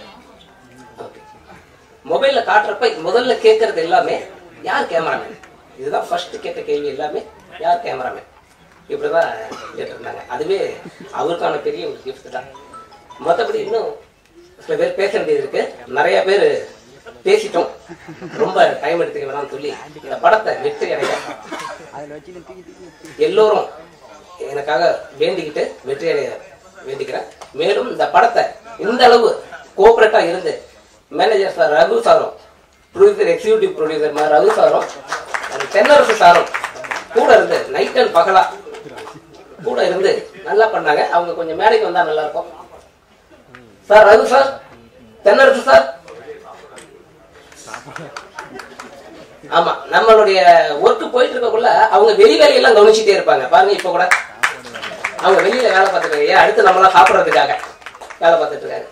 மொபைல்ல காட்டுறப்ப முதல்ல கேட்கறது எல்லாமே யார் கேமராமேன் இதுதான் ஃபர்ஸ்ட் கேட்ட கேள்வி எல்லாமே யார் கேமராமேன் இப்படிதான் கேட்டிருந்தாங்க அதுவே அவருக்கான பெரிய ஒரு கிஃப்ட் தான் மற்றபடி இன்னும் சில பேர் பேச வேண்டியது இருக்கு நிறைய பேர் பேசிட்டோம் ரொம்ப டைம் எடுத்துக்க வேணாம்னு சொல்லி இந்த படத்தை வெற்றி அடைய எல்லோரும் எனக்காக வேண்டிக்கிட்டு வெற்றி அடைய வேண்டிக்கிறேன் மேலும் இந்த படத்தை இந்த அளவு கோஆபரேட்டா இருந்து மேனேஜர் சார் ரகு சாரும் ப்ரொடியூசர் எக்ஸிக்யூட்டிவ் ப்ரொடியூசர் மா ரகு சாரும் and தென்னரசு சாரும் கூட இருந்து நைட் அண்ட் பகலா கூட இருந்து நல்லா பண்ணாங்க அவங்க கொஞ்சம் மேடைக்கு வந்தா நல்லா இருக்கும் sir Raghu sir Thennarasu sir ஆமா நம்மளுடைய ஒர்க் போயிட்டு இருக்கக்குள்ள அவங்க வெளி வேலையெல்லாம் கவனிச்சுட்டே இருப்பாங்க பாருங்க இப்ப கூட அவங்க வெளியில வேலை பார்த்துட்டு இருக்காங்க அடுத்து நம்மளாம் சாப்பிடுறதுக்காக வேலை பார்த்துட்டு இருக்காங்க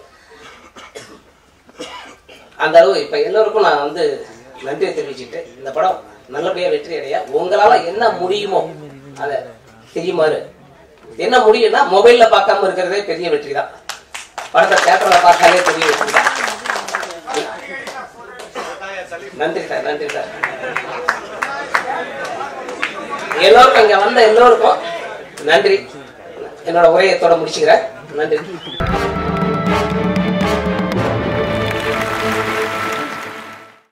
அந்த அளவு இப்ப எல்லோருக்கும் நான் வந்து நன்றியை தெரிவிச்சுட்டு இந்த படம் நல்லபடியா வெற்றி அடைய உங்களால என்ன முடியுமோ அத செய்யுமாறு என்ன முடியும்னா மொபைல்ல பார்க்காம இருக்கிறதே பெரிய வெற்றி தான் படத்தை தேட்டர்ல பார்த்தாலே பெரிய வெற்றி தான் நன்றி சார் நன்றி சார் எல்லோருக்கும் இங்க வந்த எல்லோருக்கும் நன்றி என்னோட உரையத்தோட முடிச்சுக்கிறேன் நன்றி